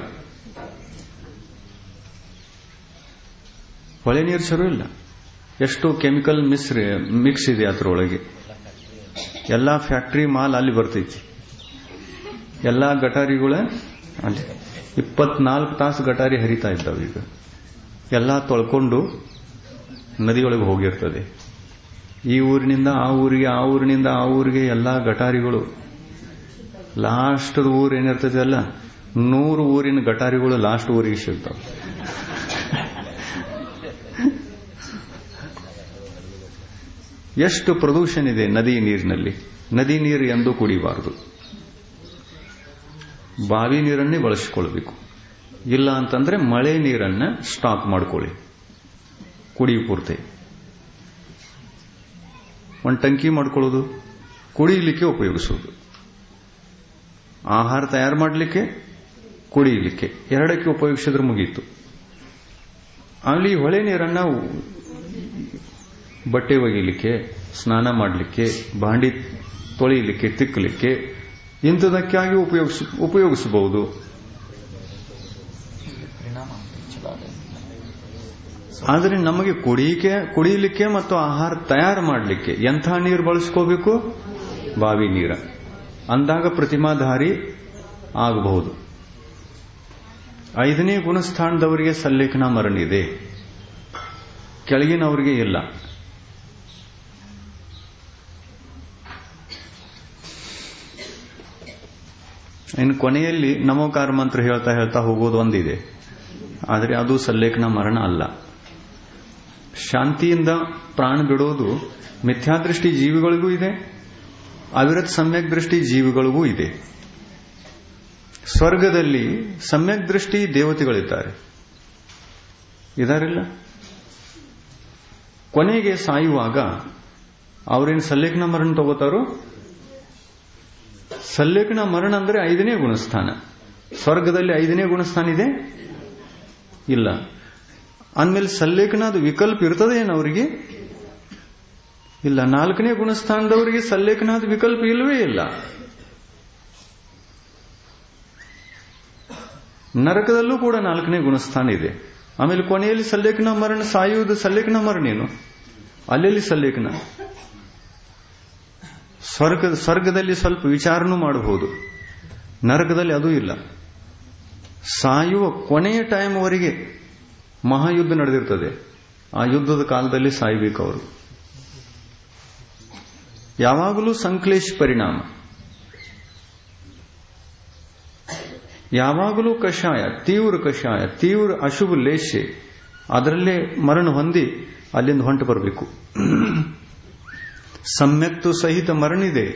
ಹೊಳೆ ನೀರು ಚಲೋ ಇಲ್ಲ ಎಷ್ಟು ಕೆಮಿಕಲ್ ಮಿಶ್ರ ಮಿಕ್ಸ್ ಇದೆ ಅದರೊಳಗೆ ಎಲ್ಲಾ ಫ್ಯಾಕ್ಟರಿ ಮಾಲ್ ಅಲ್ಲಿ ಬರ್ತೈತಿ ಎಲ್ಲಾ ಗಟಾರಿಗಳ ಅಲ್ಲಿ ಇಪ್ಪತ್ನಾಲ್ಕು ತಾಸು ಗಟಾರಿ ಹರಿತಾ ಇದ್ದಾವೆ ಈಗ ಎಲ್ಲಾ ತೊಳ್ಕೊಂಡು ನದಿಯೊಳಗೆ ಹೋಗಿರ್ತದೆ ಈ ಊರಿನಿಂದ ಆ ಊರಿಗೆ ಆ ಊರಿನಿಂದ ಆ ಊರಿಗೆ ಎಲ್ಲಾ ಗಟಾರಿಗಳು ಲಾಸ್ಟ್ ಊರು ಏನಿರ್ತದೆ ಅಲ್ಲ ನೂರು ಊರಿನ ಗಟಾರಿಗಳು ಲಾಸ್ಟ್ ಊರಿಗೆ ಸಿಗ್ತಾವೆ ಎಷ್ಟು ಪ್ರದೂಷಣ ಇದೆ ನದಿ ನೀರಿನಲ್ಲಿ ನದಿ ನೀರು ಎಂದೂ ಕುಡಿಬಾರದು ಬಾವಿ ನೀರನ್ನೇ ಬಳಸಿಕೊಳ್ಬೇಕು ಇಲ್ಲ ಅಂತಂದ್ರೆ ಮಳೆ ನೀರನ್ನ ಸ್ಟಾಕ್ ಮಾಡ್ಕೊಳ್ಳಿ ಕುಡಿ ಪೂರ್ತಿ ಒಂದು ಟಂಕಿ ಮಾಡ್ಕೊಳ್ಳೋದು ಕುಡಿಯಲಿಕ್ಕೆ ಉಪಯೋಗಿಸೋದು ಆಹಾರ ತಯಾರು ಮಾಡಲಿಕ್ಕೆ ಕುಡಿಯಲಿಕ್ಕೆ ಎರಡಕ್ಕೆ ಉಪಯೋಗಿಸಿದ್ರೆ ಮುಗೀತು ಅಲ್ಲಿ ಹೊಳೆ ನೀರನ್ನ ಬಟ್ಟೆ ಒಗಿಲಿಕ್ಕೆ ಸ್ನಾನ ಮಾಡಲಿಕ್ಕೆ ಬಾಂಡಿ ತೊಳೆಯಲಿಕ್ಕೆ ತಿಕ್ಕಲಿಕ್ಕೆ ಇಂಥದಕ್ಕಾಗಿ ಉಪಯೋಗಿಸ ಉಪಯೋಗಿಸಬಹುದು ಪರಿಣಾಮ ಚಲೋ ಅದ ಆದರೆ ನಮಗೆ ಕುಡಿಯಕ್ಕೆ ಕುಡಿಯಲಿಕ್ಕೆ ಮತ್ತು ಆಹಾರ ತಯಾರು ಮಾಡಲಿಕ್ಕೆ ಎಂಥ ನೀರು ಬಳಸ್ಕೋಬೇಕು ಬಾವಿ ನೀರ ಅಂದಾಗ ಪ್ರತಿಮಾಧಾರಿ ಆಗಬಹುದು ಐದನೇ ಗುಣಸ್ಥಾನದವರಿಗೆ ಸಲ್ಲೇಖನ ಮರಣ ಇದೆ ಕೆಳಗಿನವರಿಗೆ ಇಲ್ಲ ಇನ್ನು ಕೊನೆಯಲ್ಲಿ ನಮೋಕಾರ ಮಂತ್ರ ಹೇಳ್ತಾ ಹೇಳ್ತಾ ಹೋಗೋದು ಒಂದಿದೆ ಆದರೆ ಅದು ಸಲ್ಲೇಖನ ಮರಣ ಅಲ್ಲ ಶಾಂತಿಯಿಂದ ಪ್ರಾಣ ಬಿಡೋದು ಮಿಥ್ಯಾದೃಷ್ಟಿ ಜೀವಿಗಳಿಗೂ ಇದೆ ಅವಿರತ್ ಸಮ್ಯಕ್ ದೃಷ್ಟಿ ಜೀವಿಗಳಿಗೂ ಇದೆ ಸ್ವರ್ಗದಲ್ಲಿ ಸಮ್ಯಕ್ ದೃಷ್ಟಿ ದೇವತೆಗಳಿದ್ದಾರೆ ಇದಾರಿಲ್ಲ ಕೊನೆಗೆ ಸಾಯುವಾಗ ಅವ್ರೇನು ಸಲ್ಲೇಖನ ಮರಣ ತಗೋತಾರೋ ಸಲ್ಲೇಖನ ಮರಣ ಅಂದ್ರೆ ಐದನೇ ಗುಣಸ್ಥಾನ ಸ್ವರ್ಗದಲ್ಲಿ ಐದನೇ ಗುಣಸ್ಥಾನ ಇದೆ ಇಲ್ಲ ಅಂದಮೇಲೆ ಸಲ್ಲೇಖನದ ವಿಕಲ್ಪ ಇರ್ತದೆ ಏನು ಅವರಿಗೆ ಇಲ್ಲ ನಾಲ್ಕನೇ ಗುಣಸ್ಥಾನದವರಿಗೆ ಸಲ್ಲೇಖನದ ವಿಕಲ್ಪ ಇಲ್ಲವೇ ಇಲ್ಲ ನರಕದಲ್ಲೂ ಕೂಡ ನಾಲ್ಕನೇ ಗುಣಸ್ಥಾನ ಇದೆ ಆಮೇಲೆ ಕೊನೆಯಲ್ಲಿ ಸಲ್ಲೇಖನ ಮರಣ ಸಾಯುವುದು ಸಲ್ಲೇಖನ ಮರಣ ಏನು ಅಲ್ಲೆಲ್ಲಿ ಸಲ್ಲೇಖನ ಸ್ವರ್ಗ ಸ್ವರ್ಗದಲ್ಲಿ ಸ್ವಲ್ಪ ವಿಚಾರನೂ ಮಾಡಬಹುದು ನರಕದಲ್ಲಿ ಅದೂ ಇಲ್ಲ ಸಾಯುವ ಕೊನೆಯ ಟೈಮ್ವರೆಗೆ ಮಹಾಯುದ್ಧ ನಡೆದಿರ್ತದೆ ಆ ಯುದ್ಧದ ಕಾಲದಲ್ಲಿ ಸಾಯ್ಬೇಕು ಅವರು ಯಾವಾಗಲೂ ಸಂಕ್ಲೇಶ ಪರಿಣಾಮ ಯಾವಾಗಲೂ ಕಷಾಯ ತೀವ್ರ ಕಷಾಯ ತೀವ್ರ ಅಶುಭ ಲೇಷೆ ಅದರಲ್ಲೇ ಮರಣ ಹೊಂದಿ ಅಲ್ಲಿಂದ ಹೊಂಟು ಬರಬೇಕು ಸಮ್ಯಕ್ತು ಸಹಿತ ಮರಣಿದೆ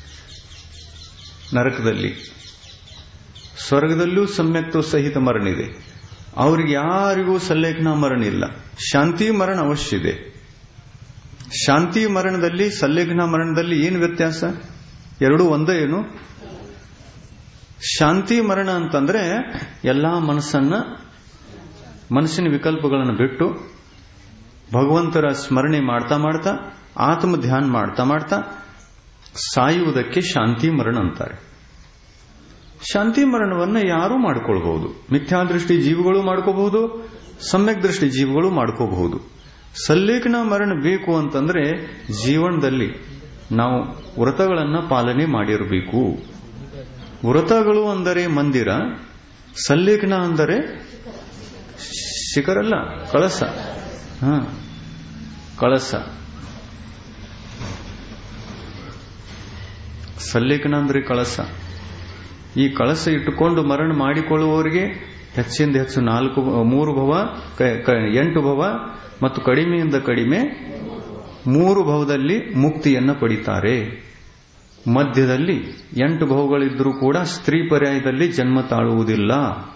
ನರಕದಲ್ಲಿ ಸ್ವರ್ಗದಲ್ಲೂ ಸಮ್ಯಕ್ತು ಸಹಿತ ಮರಣ ಇದೆ ಅವ್ರಿಗೆ ಯಾರಿಗೂ ಸಲ್ಲೇಖನ ಮರಣ ಇಲ್ಲ ಶಾಂತಿ ಮರಣ ಅವಶ್ಯ ಇದೆ ಶಾಂತಿ ಮರಣದಲ್ಲಿ ಸಲ್ಲೇಖನ ಮರಣದಲ್ಲಿ ಏನು ವ್ಯತ್ಯಾಸ ಎರಡೂ ಒಂದೇ ಏನು ಶಾಂತಿ ಮರಣ ಅಂತಂದ್ರೆ ಎಲ್ಲಾ ಮನಸ್ಸನ್ನ ಮನಸ್ಸಿನ ವಿಕಲ್ಪಗಳನ್ನು ಬಿಟ್ಟು ಭಗವಂತರ ಸ್ಮರಣೆ ಮಾಡ್ತಾ ಮಾಡ್ತಾ ಆತ್ಮ ಧ್ಯಾನ ಮಾಡ್ತಾ ಮಾಡ್ತಾ ಸಾಯುವುದಕ್ಕೆ ಶಾಂತಿ ಮರಣ ಅಂತಾರೆ ಶಾಂತಿ ಮರಣವನ್ನು ಯಾರೂ ಮಾಡ್ಕೊಳ್ಬಹುದು ಮಿಥ್ಯಾದೃಷ್ಟಿ ಜೀವಿಗಳು ಮಾಡ್ಕೋಬಹುದು ಸಮ್ಯಕ್ ದೃಷ್ಟಿ ಜೀವಿಗಳು ಮಾಡ್ಕೋಬಹುದು ಸಲ್ಲೇಖನ ಮರಣ ಬೇಕು ಅಂತಂದ್ರೆ ಜೀವನದಲ್ಲಿ ನಾವು ವ್ರತಗಳನ್ನ ಪಾಲನೆ ಮಾಡಿರಬೇಕು ವ್ರತಗಳು ಅಂದರೆ ಮಂದಿರ ಸಲ್ಲೇಖನ ಅಂದರೆ ಶಿಖರಲ್ಲ ಕಳಸ ಹ ಕಳಸ ಸಲ್ಲೇಖನ ಅಂದ್ರೆ ಕಳಸ ಈ ಕಳಸ ಇಟ್ಟುಕೊಂಡು ಮರಣ ಮಾಡಿಕೊಳ್ಳುವವರಿಗೆ ಹೆಚ್ಚಿಂದ ಹೆಚ್ಚು ನಾಲ್ಕು ಮೂರು ಭವ ಕ- ಕ- ಎಂಟು ಭವ ಮತ್ತು ಕಡಿಮೆಯಿಂದ ಕಡಿಮೆ ಮೂರು ಭವದಲ್ಲಿ ಮುಕ್ತಿಯನ್ನ ಪಡಿತಾರೆ ಮಧ್ಯದಲ್ಲಿ ಎಂಟು ಭವಗಳಿದ್ರೂ ಕೂಡ ಸ್ತ್ರೀ ಪರ್ಯಾಯದಲ್ಲಿ ಜನ್ಮ ತಾಳುವುದಿಲ್ಲ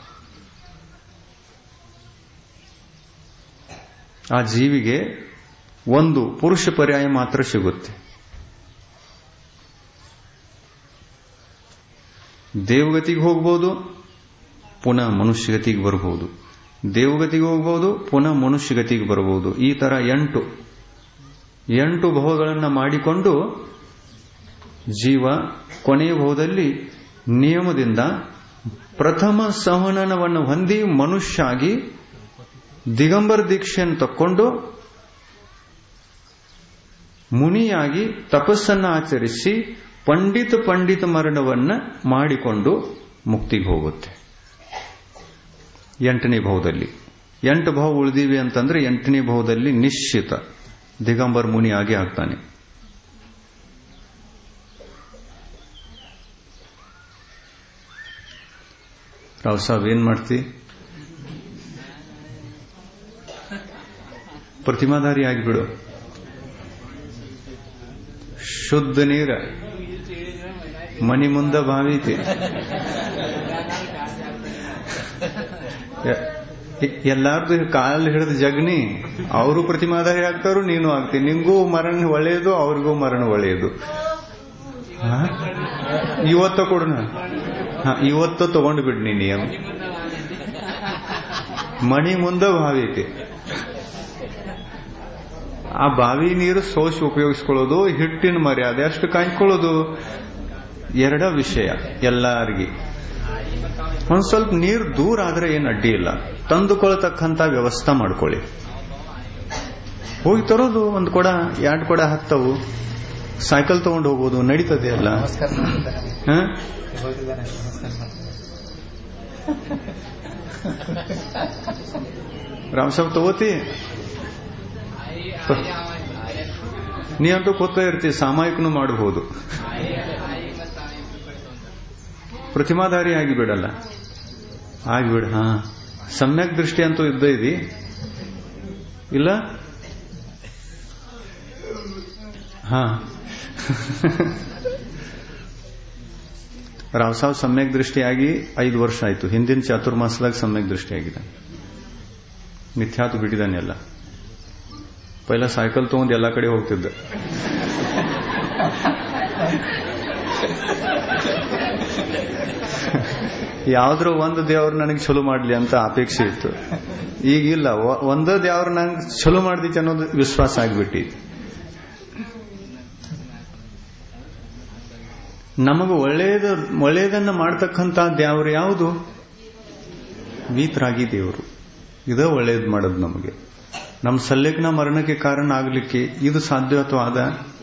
ಆ ಜೀವಿಗೆ ಒಂದು ಪುರುಷ ಪರ್ಯಾಯ ಮಾತ್ರ ಸಿಗುತ್ತೆ ದೇವಗತಿಗೆ ಹೋಗ್ಬೋದು ಪುನಃ ಮನುಷ್ಯಗತಿಗೆ ಬರಬಹುದು ದೇವಗತಿಗೆ ಹೋಗ್ಬೋದು ಪುನಃ ಮನುಷ್ಯಗತಿಗೆ ಬರಬಹುದು ಈ ತರ ಎಂಟು ಎಂಟು ಭವಗಳನ್ನು ಮಾಡಿಕೊಂಡು ಜೀವ ಕೊನೆಯ ಭವದಲ್ಲಿ ನಿಯಮದಿಂದ ಪ್ರಥಮ ಸಂವಹನವನ್ನು ಹೊಂದಿ ಮನುಷ್ಯ ಆಗಿ ದಿಗಂಬರ ದೀಕ್ಷೆಯನ್ನು ತಕ್ಕೊಂಡು ಮುನಿಯಾಗಿ ತಪಸ್ಸನ್ನ ಆಚರಿಸಿ ಪಂಡಿತ ಪಂಡಿತ ಮರಣವನ್ನ ಮಾಡಿಕೊಂಡು ಮುಕ್ತಿಗೆ ಹೋಗುತ್ತೆ ಎಂಟನೇ ಭಾವದಲ್ಲಿ ಎಂಟು ಭಾವ ಉಳಿದಿವೆ ಅಂತಂದ್ರೆ ಎಂಟನೇ ಭಾವದಲ್ಲಿ ನಿಶ್ಚಿತ ದಿಗಂಬರ್ ಮುನಿ ಆಗಿ ಆಗ್ತಾನೆ ರಾವ್ ಸಾಬ್ ಏನ್ ಮಾಡ್ತಿ ಪ್ರತಿಮಾಧಾರಿ ಆಗಿಬಿಡು ಶುದ್ಧ ನೀರ ಮನಿ ಮುಂದ ಬಾವೈತಿ ಎಲ್ಲಾರ್ದು ಕಾಲು ಹಿಡಿದು ಜಗ್ನಿ ಅವರು ಪ್ರತಿಮಾಧಾರಿ ಆಗ್ತಾರು ನೀನು ಆಗ್ತಿ ನಿಂಗೂ ಮರಣ ಒಳ್ಳೆಯದು ಅವ್ರಿಗೂ ಮರಣ ಒಳ್ಳೆಯದು ಹಾ? ಇವತ್ತ ಕೊಡೋಣ ಹಾ, ಇವತ್ತು ತಗೊಂಡು ಬಿಡ್ನಿ ನಿಯಮ ಮಣಿ ಮುಂದ ಬಾವಿ ಐತಿ ಆ ಬಾವಿ ನೀರು ಸೋಸಿ ಉಪಯೋಗಿಸ್ಕೊಳ್ಳೋದು ಹಿಟ್ಟಿನ ಮರ್ಯಾದೆ ಅಷ್ಟು ಕಾಯ್ಕೊಳ್ಳೋದು ಎರಡ ವಿಷಯ ಎಲ್ಲಾರ್ಗಿ ಒಂದ್ ಸ್ವಲ್ಪ ನೀರು ದೂರ ಆದ್ರೆ ಏನು ಅಡ್ಡಿ ಇಲ್ಲ ತಂದುಕೊಳ್ತಕ್ಕಂತ ವ್ಯವಸ್ಥೆ ಮಾಡ್ಕೊಳ್ಳಿ ಹೋಗಿ ತರೋದು ಒಂದು ಕೊಡ ಎರಡು ಕೊಡ ಹತ್ತವು ಸೈಕಲ್ ತಗೊಂಡು ಹೋಗೋದು ನಡೀತದೆ ಅಲ್ಲ ನಮಸ್ಕಾರ ಮಾಡ್ತಿದ್ದಾರೆ ಹ? ಹೋಗಿದ್ದಾನೆ ನಮಸ್ಕಾರ ಮಾಡ್ತಿದ್ದಾರೆ ರಾಮ್ ಸಾಬ್ ತಗೋತಿ ನೀ ಅಂತೂ ಕೂತಾ ಇರ್ತಿ ಸಾಮಾಯಿಕನು ಮಾಡಬಹುದು ಪ್ರತಿಮಾಧಾರಿ ಆಗಿಬಿಡಲ್ಲ ಆಗಿಬಿಡ ಹಾ ಸಮ್ಯಕ್ ದೃಷ್ಟಿ ಅಂತೂ ಇದ್ದ ಇದಿ ಇಲ್ಲ ಹಾ ರಾವ್ ಸಾವ್ ಸಮ್ಯಕ್ ದೃಷ್ಟಿಯಾಗಿ ಐದು ವರ್ಷ ಆಯ್ತು ಹಿಂದಿನ ಚಾತುರ್ಮಾಸದಾಗ ಸಮ್ಯಕ್ ದೃಷ್ಟಿಯಾಗಿದೆ ಮಿಥ್ಯಾತು ಬಿಟ್ಟಿದ್ದಾನೆ ಎಲ್ಲ ಪೈಲ ಸೈಕಲ್ ತಗೊಂಡು ಎಲ್ಲ ಕಡೆ ಹೋಗ್ತಿದ್ದ ಯಾವ್ದ್ರ ಒಂದು ದೇವ್ರು ನನಗೆ ಚಲೋ ಮಾಡ್ಲಿ ಅಂತ ಅಪೇಕ್ಷೆ ಇತ್ತು ಈಗಿಲ್ಲ ಒ- ಒಂದ ದೇವ್ರು ನಂಗೆ ಚಲೋ ಮಾಡ್ದಿತ್ತು ಅನ್ನೋದು ವಿಶ್ವಾಸ ಆಗ್ಬಿಟ್ಟಿ ನಮಗೆ ಒಳ್ಳೆಯದ ಒಳ್ಳೆಯದನ್ನ ಮಾಡ್ತಕ್ಕಂಥ ದೇವ್ರು ಯಾವುದು ವೀತರಾಗಿ ದೇವರು ಇದ ಒಳ್ಳೇದು ಮಾಡೋದು ನಮಗೆ ನಮ್ಮ ಸಲ್ಲೇಖನ ಮರಣಕ್ಕೆ ಕಾರಣ ಆಗಲಿಕ್ಕೆ ಇದು ಸಾಧ್ಯವಾದ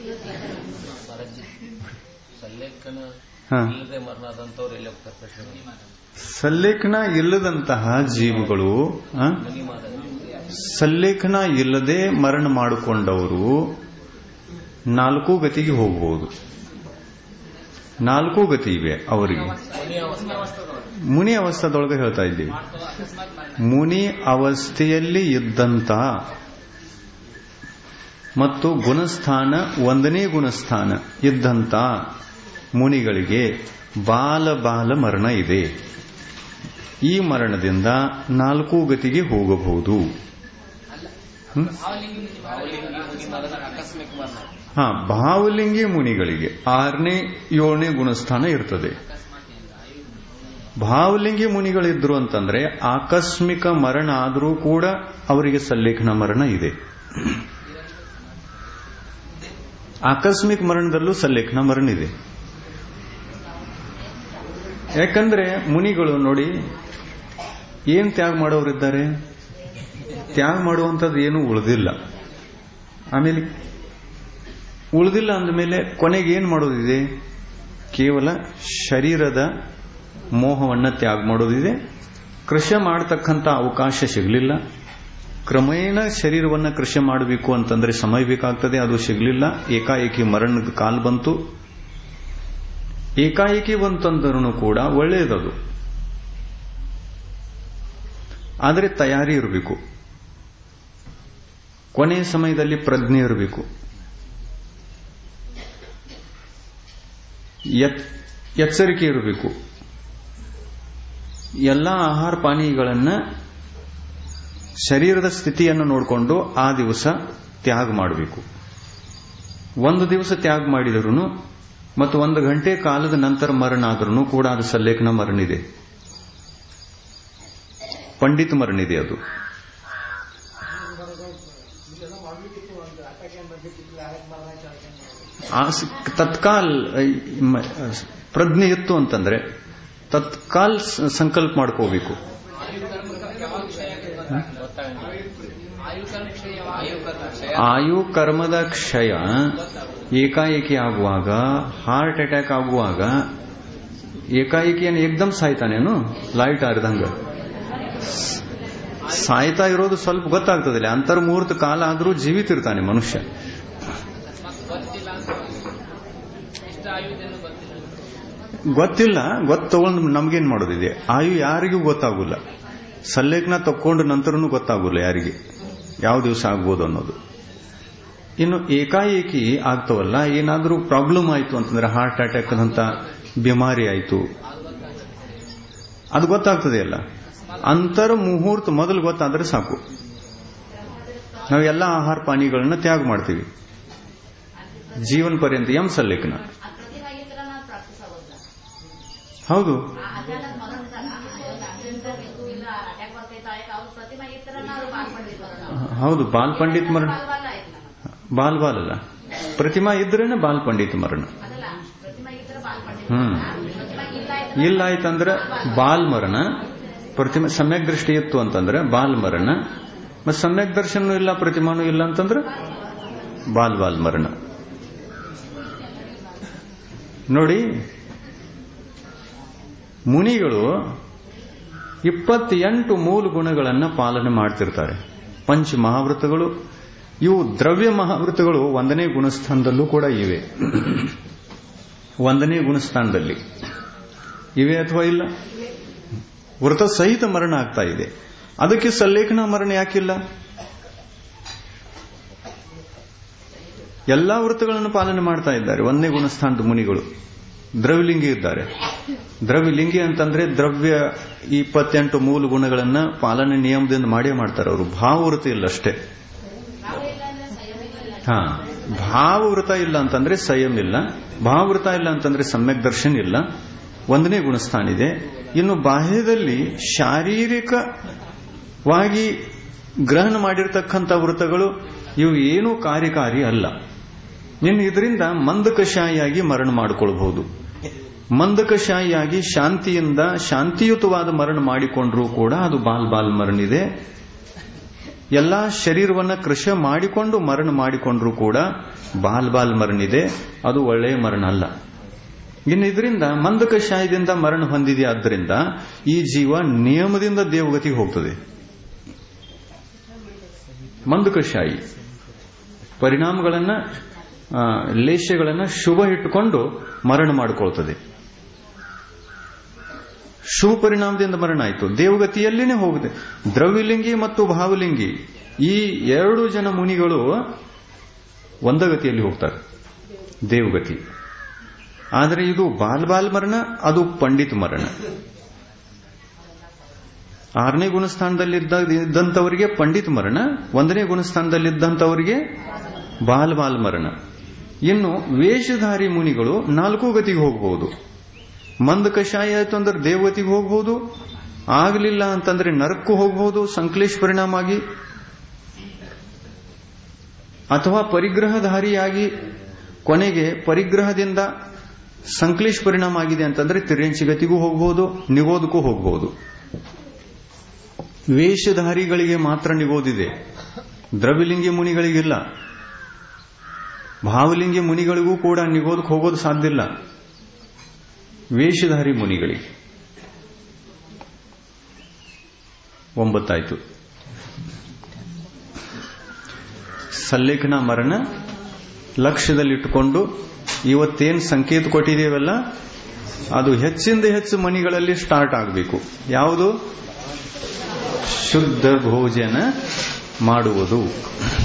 ಸಲ್ಲೇಖನ ಹಾ ಇಲ್ಲದೆ ಮರಣ ಆದಂತವ್ರು ಎಲ್ಲಿ ಹೋಗ್ತಾರೆ ಪ್ರಶ್ನೆ ಸಲ್ಲೇಖನ ಇಲ್ಲದಂತಹ ಜೀವಿಗಳು ಆ, ಮನಿ ಮಾದ ಸಲ್ಲೇಖನ ಇಲ್ಲದೆ ಮರಣ ಮಾಡಿಕೊಂಡವರು ನಾಲ್ಕು ಗತಿಗೆ ಹೋಗಬಹುದು ನಾಲ್ಕು ಗತಿ ಇವೆ ಅವರಿಗೆ ಮನಿ ಅವಸ್ಥೆ ಮುನಿ ಅವಸ್ಥಾದೊಳಗೆ ಹೇಳ್ತಾ ಇದ್ದೀವಿ ಮುನಿ ಅವಸ್ಥೆಯಲ್ಲಿ ಇದ್ದಂತ ಮತ್ತು ಗುಣಸ್ಥಾನ ಒಂದನೇ ಗುಣಸ್ಥಾನ ಇದ್ದಂತ ಮುನಿಗಳಿಗೆ ಬಾಲ ಬಾಲ ಮರಣ ಇದೆ ಈ ಮರಣದಿಂದ ನಾಲ್ಕು ಗತಿಗೆ ಹೋಗಬಹುದು ಹ್ಮ್? ಆಕಸ್ಮಿಕ ಮರಣ ಹಾ ಭಾವಲಿಂಗಿ ಮುನಿಗಳಿಗೆ ಆರನೇ ಏಳನೇ ಗುಣಸ್ಥಾನ ಇರ್ತದೆ ಭಾವಲಿಂಗಿ ಮುನಿಗಳಿದ್ರು ಅಂತಂದ್ರೆ ಆಕಸ್ಮಿಕ ಮರಣ ಆದರೂ ಕೂಡ ಅವರಿಗೆ ಸಲ್ಲೇಖನ ಮರಣ ಇದೆ ಆಕಸ್ಮಿಕ ಮರಣದಲ್ಲೂ ಸಲ್ಲೇಖನ ಮರಣ ಇದೆ ಯಾಕಂದ್ರೆ ಮುನಿಗಳು ನೋಡಿ ಏನ್ ತ್ಯಾಗ ಮಾಡೋರಿದ್ದಾರೆ ತ್ಯಾಗ ಮಾಡುವಂಥದ್ದು ಏನೂ ಉಳಿದಿಲ್ಲ ಆಮೇಲೆ ಉಳಿದಿಲ್ಲ ಅಂದಮೇಲೆ ಕೊನೆಗೆ ಏನ್ ಮಾಡೋದಿದೆ ಕೇವಲ ಶರೀರದ ಮೋಹವನ್ನ ತ್ಯಾಗ ಮಾಡೋದಿದೆ ಕೃಷಿ ಮಾಡತಕ್ಕಂಥ ಅವಕಾಶ ಸಿಗಲಿಲ್ಲ ಕ್ರಮೇಣ ಶರೀರವನ್ನ ಕೃಷಿ ಮಾಡಬೇಕು ಅಂತಂದ್ರೆ ಸಮಯ ಬೇಕಾಗ್ತದೆ ಅದು ಸಿಗಲಿಲ್ಲ ಏಕಾಏಕಿ ಮರಣದ ಕಾಲ್ ಬಂತು ಏಕಾಏಕಿ ಬಂತಂದ್ರೂ ಕೂಡ ಒಳ್ಳೆಯದದು ಆದರೆ ತಯಾರಿ ಇರಬೇಕು ಕೊನೆಯ ಸಮಯದಲ್ಲಿ ಪ್ರಜ್ಞೆ ಇರಬೇಕು ಎಚ್ಚರಿಕೆ ಇರಬೇಕು ಎಲ್ಲ ಆಹಾರ ಪಾನೀಯಗಳನ್ನ ಶರೀರದ ಸ್ಥಿತಿಯನ್ನು ನೋಡಿಕೊಂಡು ಆ ದಿವಸ ತ್ಯಾಗ ಮಾಡಬೇಕು ಒಂದು ದಿವಸ ತ್ಯಾಗ ಮಾಡಿದರೂ ಮತ್ತು ಒಂದು ಗಂಟೆ ಕಾಲದ ನಂತರ ಮರಣ ಆದ್ರೂ ಕೂಡ ಅದು ಸಲ್ಲೇಖನ ಮರಣ ಇದೆ ಪಂಡಿತ್ ಮರಣ ಇದೆ ಅದು ತತ್ಕಾಲ್ ಪ್ರಜ್ಞೆ ಇತ್ತು ಅಂತಂದ್ರೆ ತತ್ಕಾಲ್ ಸಂಕಲ್ಪ ಮಾಡ್ಕೋಬೇಕು ಆಯು ಕರ್ಮದ ಕ್ಷಯ ಏಕಾಏಕಿ ಆಗುವಾಗ ಹಾರ್ಟ್ ಅಟ್ಯಾಕ್ ಆಗುವಾಗ ಏಕಾಏಕಿ ಏನು ಏಕ್ದಮ್ ಸಾಯ್ತಾನೇನು ಲೈಟ್ ಆರ್ದಂಗ ಸಾಯ್ತಾ ಇರೋದು ಸ್ವಲ್ಪ ಗೊತ್ತಾಗ್ತದಿಲ್ಲ ಅಂತರ್ಮುಹೂರ್ತ ಕಾಲ ಆದರೂ ಜೀವಿತ ಇರ್ತಾನೆ ಮನುಷ್ಯ ಗೊತ್ತಿಲ್ಲ ಗೊತ್ತು ತಗೊಂಡು ನಮ್ಗೇನ್ ಮಾಡೋದಿದೆ ಆಯು ಯಾರಿಗೂ ಗೊತ್ತಾಗುಲ್ಲ ಸಲ್ಲೇಖನ ತಕ್ಕೊಂಡು ನಂತರನೂ ಗೊತ್ತಾಗುಲ್ಲ ಯಾರಿಗೆ ಯಾವ ದಿವಸ ಆಗ್ಬೋದು ಅನ್ನೋದು ಇನ್ನು ಏಕಾಏಕಿ ಆಗ್ತವಲ್ಲ ಏನಾದರೂ ಪ್ರಾಬ್ಲಮ್ ಆಯಿತು ಅಂತಂದ್ರೆ ಹಾರ್ಟ್ ಅಟ್ಯಾಕ್ ಅಂತ ಬಿಮಾರಿ ಆಯಿತು ಅದು ಗೊತ್ತಾಗ್ತದೆ ಅಲ್ಲ ಅಂತರ ಮುಹೂರ್ತ ಮೊದಲು ಗೊತ್ತಾದ್ರೆ ಸಾಕು ನಾವೆಲ್ಲ ಆಹಾರ ಪಾನೀಯಗಳನ್ನ ತ್ಯಾಗ ಮಾಡ್ತೀವಿ ಜೀವನ ಪರ್ಯಂತ ಎಂ ಸಲ್ಲೇಖನ ಹೌದು ಹೌದು ಬಾಲ್ ಪಂಡಿತ್ ಮರಣ ಬಾಲ್ ಬಾಲ್ ಅಲ್ಲ ಪ್ರತಿಮಾ ಇದ್ರೇನೆ ಬಾಲ್ ಪಂಡಿತ್ ಮರಣ ಹ್ಮ್ ಇಲ್ಲ ಆಯ್ತಂದ್ರೆ ಬಾಲ್ ಮರಣ ಪ್ರತಿಮಾ ಸಮ್ಯಕ್ ದೃಷ್ಟಿ ಇತ್ತು ಅಂತಂದ್ರೆ ಬಾಲ್ ಮರಣ ಮತ್ತೆ ಸಮ್ಯಕ್ ದರ್ಶನ ಇಲ್ಲ ಪ್ರತಿಮಾನು ಇಲ್ಲ ಅಂತಂದ್ರೆ ಬಾಲ್ ಬಾಲ್ ಮರಣ ನೋಡಿ ಮುನಿಗಳು ಇಪ್ಪತ್ತೆಂಟು ಮೂಲ ಗುಣಗಳನ್ನು ಪಾಲನೆ ಮಾಡ್ತಿರ್ತಾರೆ ಪಂಚ ಮಹಾವೃತಗಳು ಇವು ದ್ರವ್ಯ ಮಹಾವೃತಗಳು ಒಂದನೇ ಗುಣಸ್ಥಾನದಲ್ಲೂ ಕೂಡ ಇವೆ ಒಂದನೇ ಗುಣಸ್ಥಾನದಲ್ಲಿ ಇವೆ ಅಥವಾ ಇಲ್ಲ ವೃತ ಸಹಿತ ಮರಣ ಆಗ್ತಾ ಇದೆ ಅದಕ್ಕೆ ಸಲ್ಲೇಖನ ಮರಣ ಯಾಕಿಲ್ಲ ಎಲ್ಲಾ ವೃತ್ತಗಳನ್ನು ಪಾಲನೆ ಮಾಡ್ತಾ ಇದ್ದಾರೆ ಒಂದನೇ ಗುಣಸ್ಥಾನದ ಮುನಿಗಳು ದ್ರವ್ಯಲಿಂಗಿ ಇದ್ದಾರೆ ದ್ರವ್ಯಲಿಂಗಿ ಅಂತಂದ್ರೆ ದ್ರವ್ಯ ಇಪ್ಪತ್ತೆಂಟು ಮೂಲ ಗುಣಗಳನ್ನ ಪಾಲನೆ ನಿಯಮದಿಂದ ಮಾಡೇ ಮಾಡ್ತಾರೆ ಅವರು ಭಾವವೃತ ಇಲ್ಲ ಅಷ್ಟೇ ಹಾ ಭಾವವೃತ ಇಲ್ಲ ಅಂತಂದ್ರೆ ಸಂಯಮ ಇಲ್ಲ ಭಾವವೃತ ಇಲ್ಲ ಅಂತಂದ್ರೆ ಸಮ್ಯಕ್ ದರ್ಶನ್ ಇಲ್ಲ ಒಂದನೇ ಗುಣಸ್ಥಾನ ಇದೆ ಇನ್ನು ಬಾಹ್ಯದಲ್ಲಿ ಶಾರೀರಿಕವಾಗಿ ಗ್ರಹಣ ಮಾಡಿರ್ತಕ್ಕಂಥ ವೃತ್ತಗಳು ಇವು ಏನೂ ಕಾರ್ಯಕಾರಿ ಅಲ್ಲ ಇನ್ನು ಇದರಿಂದ ಮಂದಕಶಾಹಿಯಾಗಿ ಮರಣ ಮಾಡಿಕೊಳ್ಬಹುದು ಮಂದಕಶಾಹಿಯಾಗಿ ಶಾಂತಿಯಿಂದ ಶಾಂತಿಯುತವಾದ ಮರಣ ಮಾಡಿಕೊಂಡ್ರೂ ಕೂಡ ಅದು ಬಾಲ್ ಬಾಲ್ ಮರಣ ಇದೆ ಎಲ್ಲಾ ಶರೀರವನ್ನ ಕೃಷ ಮಾಡಿಕೊಂಡು ಮರಣ ಮಾಡಿಕೊಂಡ್ರೂ ಕೂಡ ಬಾಲ್ ಬಾಲ್ ಮರಣ ಇದೆ ಅದು ಒಳ್ಳೆಯ ಮರಣ ಅಲ್ಲ ಇನ್ನು ಇದರಿಂದ ಮಂದಕಶಾಹಿದಿಂದ ಮರಣ ಹೊಂದಿದೆ ಆದ್ದರಿಂದ ಈ ಜೀವ ನಿಯಮದಿಂದ ದೇವಗತಿಗೆ ಹೋಗ್ತದೆ ಮಂದಕಶಾಹಿ ಪರಿಣಾಮಗಳನ್ನ ಲೇಷ್ಯಗಳನ್ನ ಶುಭ ಇಟ್ಟುಕೊಂಡು ಮರಣ ಮಾಡಿಕೊಳ್ತದೆ ಶುಭ ಪರಿಣಾಮದಿಂದ ಮರಣ ಆಯಿತು ದೇವಗತಿಯಲ್ಲಿನೇ ಹೋಗಿದೆ ದ್ರವ್ಯಲಿಂಗಿ ಮತ್ತು ಭಾವಲಿಂಗಿ ಈ ಎರಡು ಜನ ಮುನಿಗಳು ಒಂದಗತಿಯಲ್ಲಿ ಹೋಗ್ತಾರೆ ದೇವಗತಿ ಆದರೆ ಇದು ಬಾಲ್ ಬಾಲ್ ಮರಣ ಅದು ಪಂಡಿತ್ ಮರಣ ಆರನೇ ಗುಣಸ್ಥಾನದಲ್ಲಿದ್ದ ಇದ್ದಂಥವರಿಗೆ ಪಂಡಿತ್ ಮರಣ ಒಂದನೇ ಗುಣಸ್ಥಾನದಲ್ಲಿದ್ದಂಥವರಿಗೆ ಬಾಲ್ ಬಾಲ್ ಮರಣ ಇನ್ನು ವೇಷಧಾರಿ ಮುನಿಗಳು ನಾಲ್ಕು ಗತಿಗೆ ಹೋಗಬಹುದು ಮಂದ ಕಷಾಯ ಆಯ್ತು ಅಂದ್ರೆ ದೇವತಿಗೆ ಹೋಗ್ಬೋದು ಆಗಲಿಲ್ಲ ಅಂತಂದ್ರೆ ನರಕ್ಕೂ ಹೋಗ್ಬೋದು ಸಂಕ್ಲೇಶ್ ಪರಿಣಾಮ ಆಗಿ ಅಥವಾ ಪರಿಗ್ರಹಧಾರಿಯಾಗಿ ಕೊನೆಗೆ ಪರಿಗ್ರಹದಿಂದ ಸಂಕ್ಲೇಶ್ ಪರಿಣಾಮ ಆಗಿದೆ ಅಂತಂದ್ರೆ ತಿರ್ಯಂಚಿಗತಿಗೂ ಹೋಗ್ಬೋದು ನಿಗೋದಕ್ಕೂ ಹೋಗ್ಬೋದು ವೇಷಧಾರಿಗಳಿಗೆ ಮಾತ್ರ ನಿಗೋದಿದೆ ದ್ರವಿಲಿಂಗಿ ಮುನಿಗಳಿಗಿಲ್ಲ ಭಾವಲಿಂಗಿ ಮುನಿಗಳಿಗೂ ಕೂಡ ನಿಗೋದಕ್ಕೆ ಹೋಗೋದು ಸಾಧ್ಯ ಇಲ್ಲ ವೇಷಧಾರಿ ಮುನಿಗಳಿಗೆ ಒಂಬತ್ತಾಯ್ತು ಸಲ್ಲೇಖನ ಮರಣ ಲಕ್ಷ್ಯದಲ್ಲಿಟ್ಟುಕೊಂಡು ಇವತ್ತೇನು ಸಂಕೇತ ಕೊಟ್ಟಿದ್ದೇವಲ್ಲ ಅದು ಹೆಚ್ಚಿಂದ ಹೆಚ್ಚು ಮನಿಗಳಲ್ಲಿ ಸ್ಟಾರ್ಟ್ ಆಗಬೇಕು ಯಾವುದು ಶುದ್ಧ ಭೋಜನ ಮಾಡುವುದು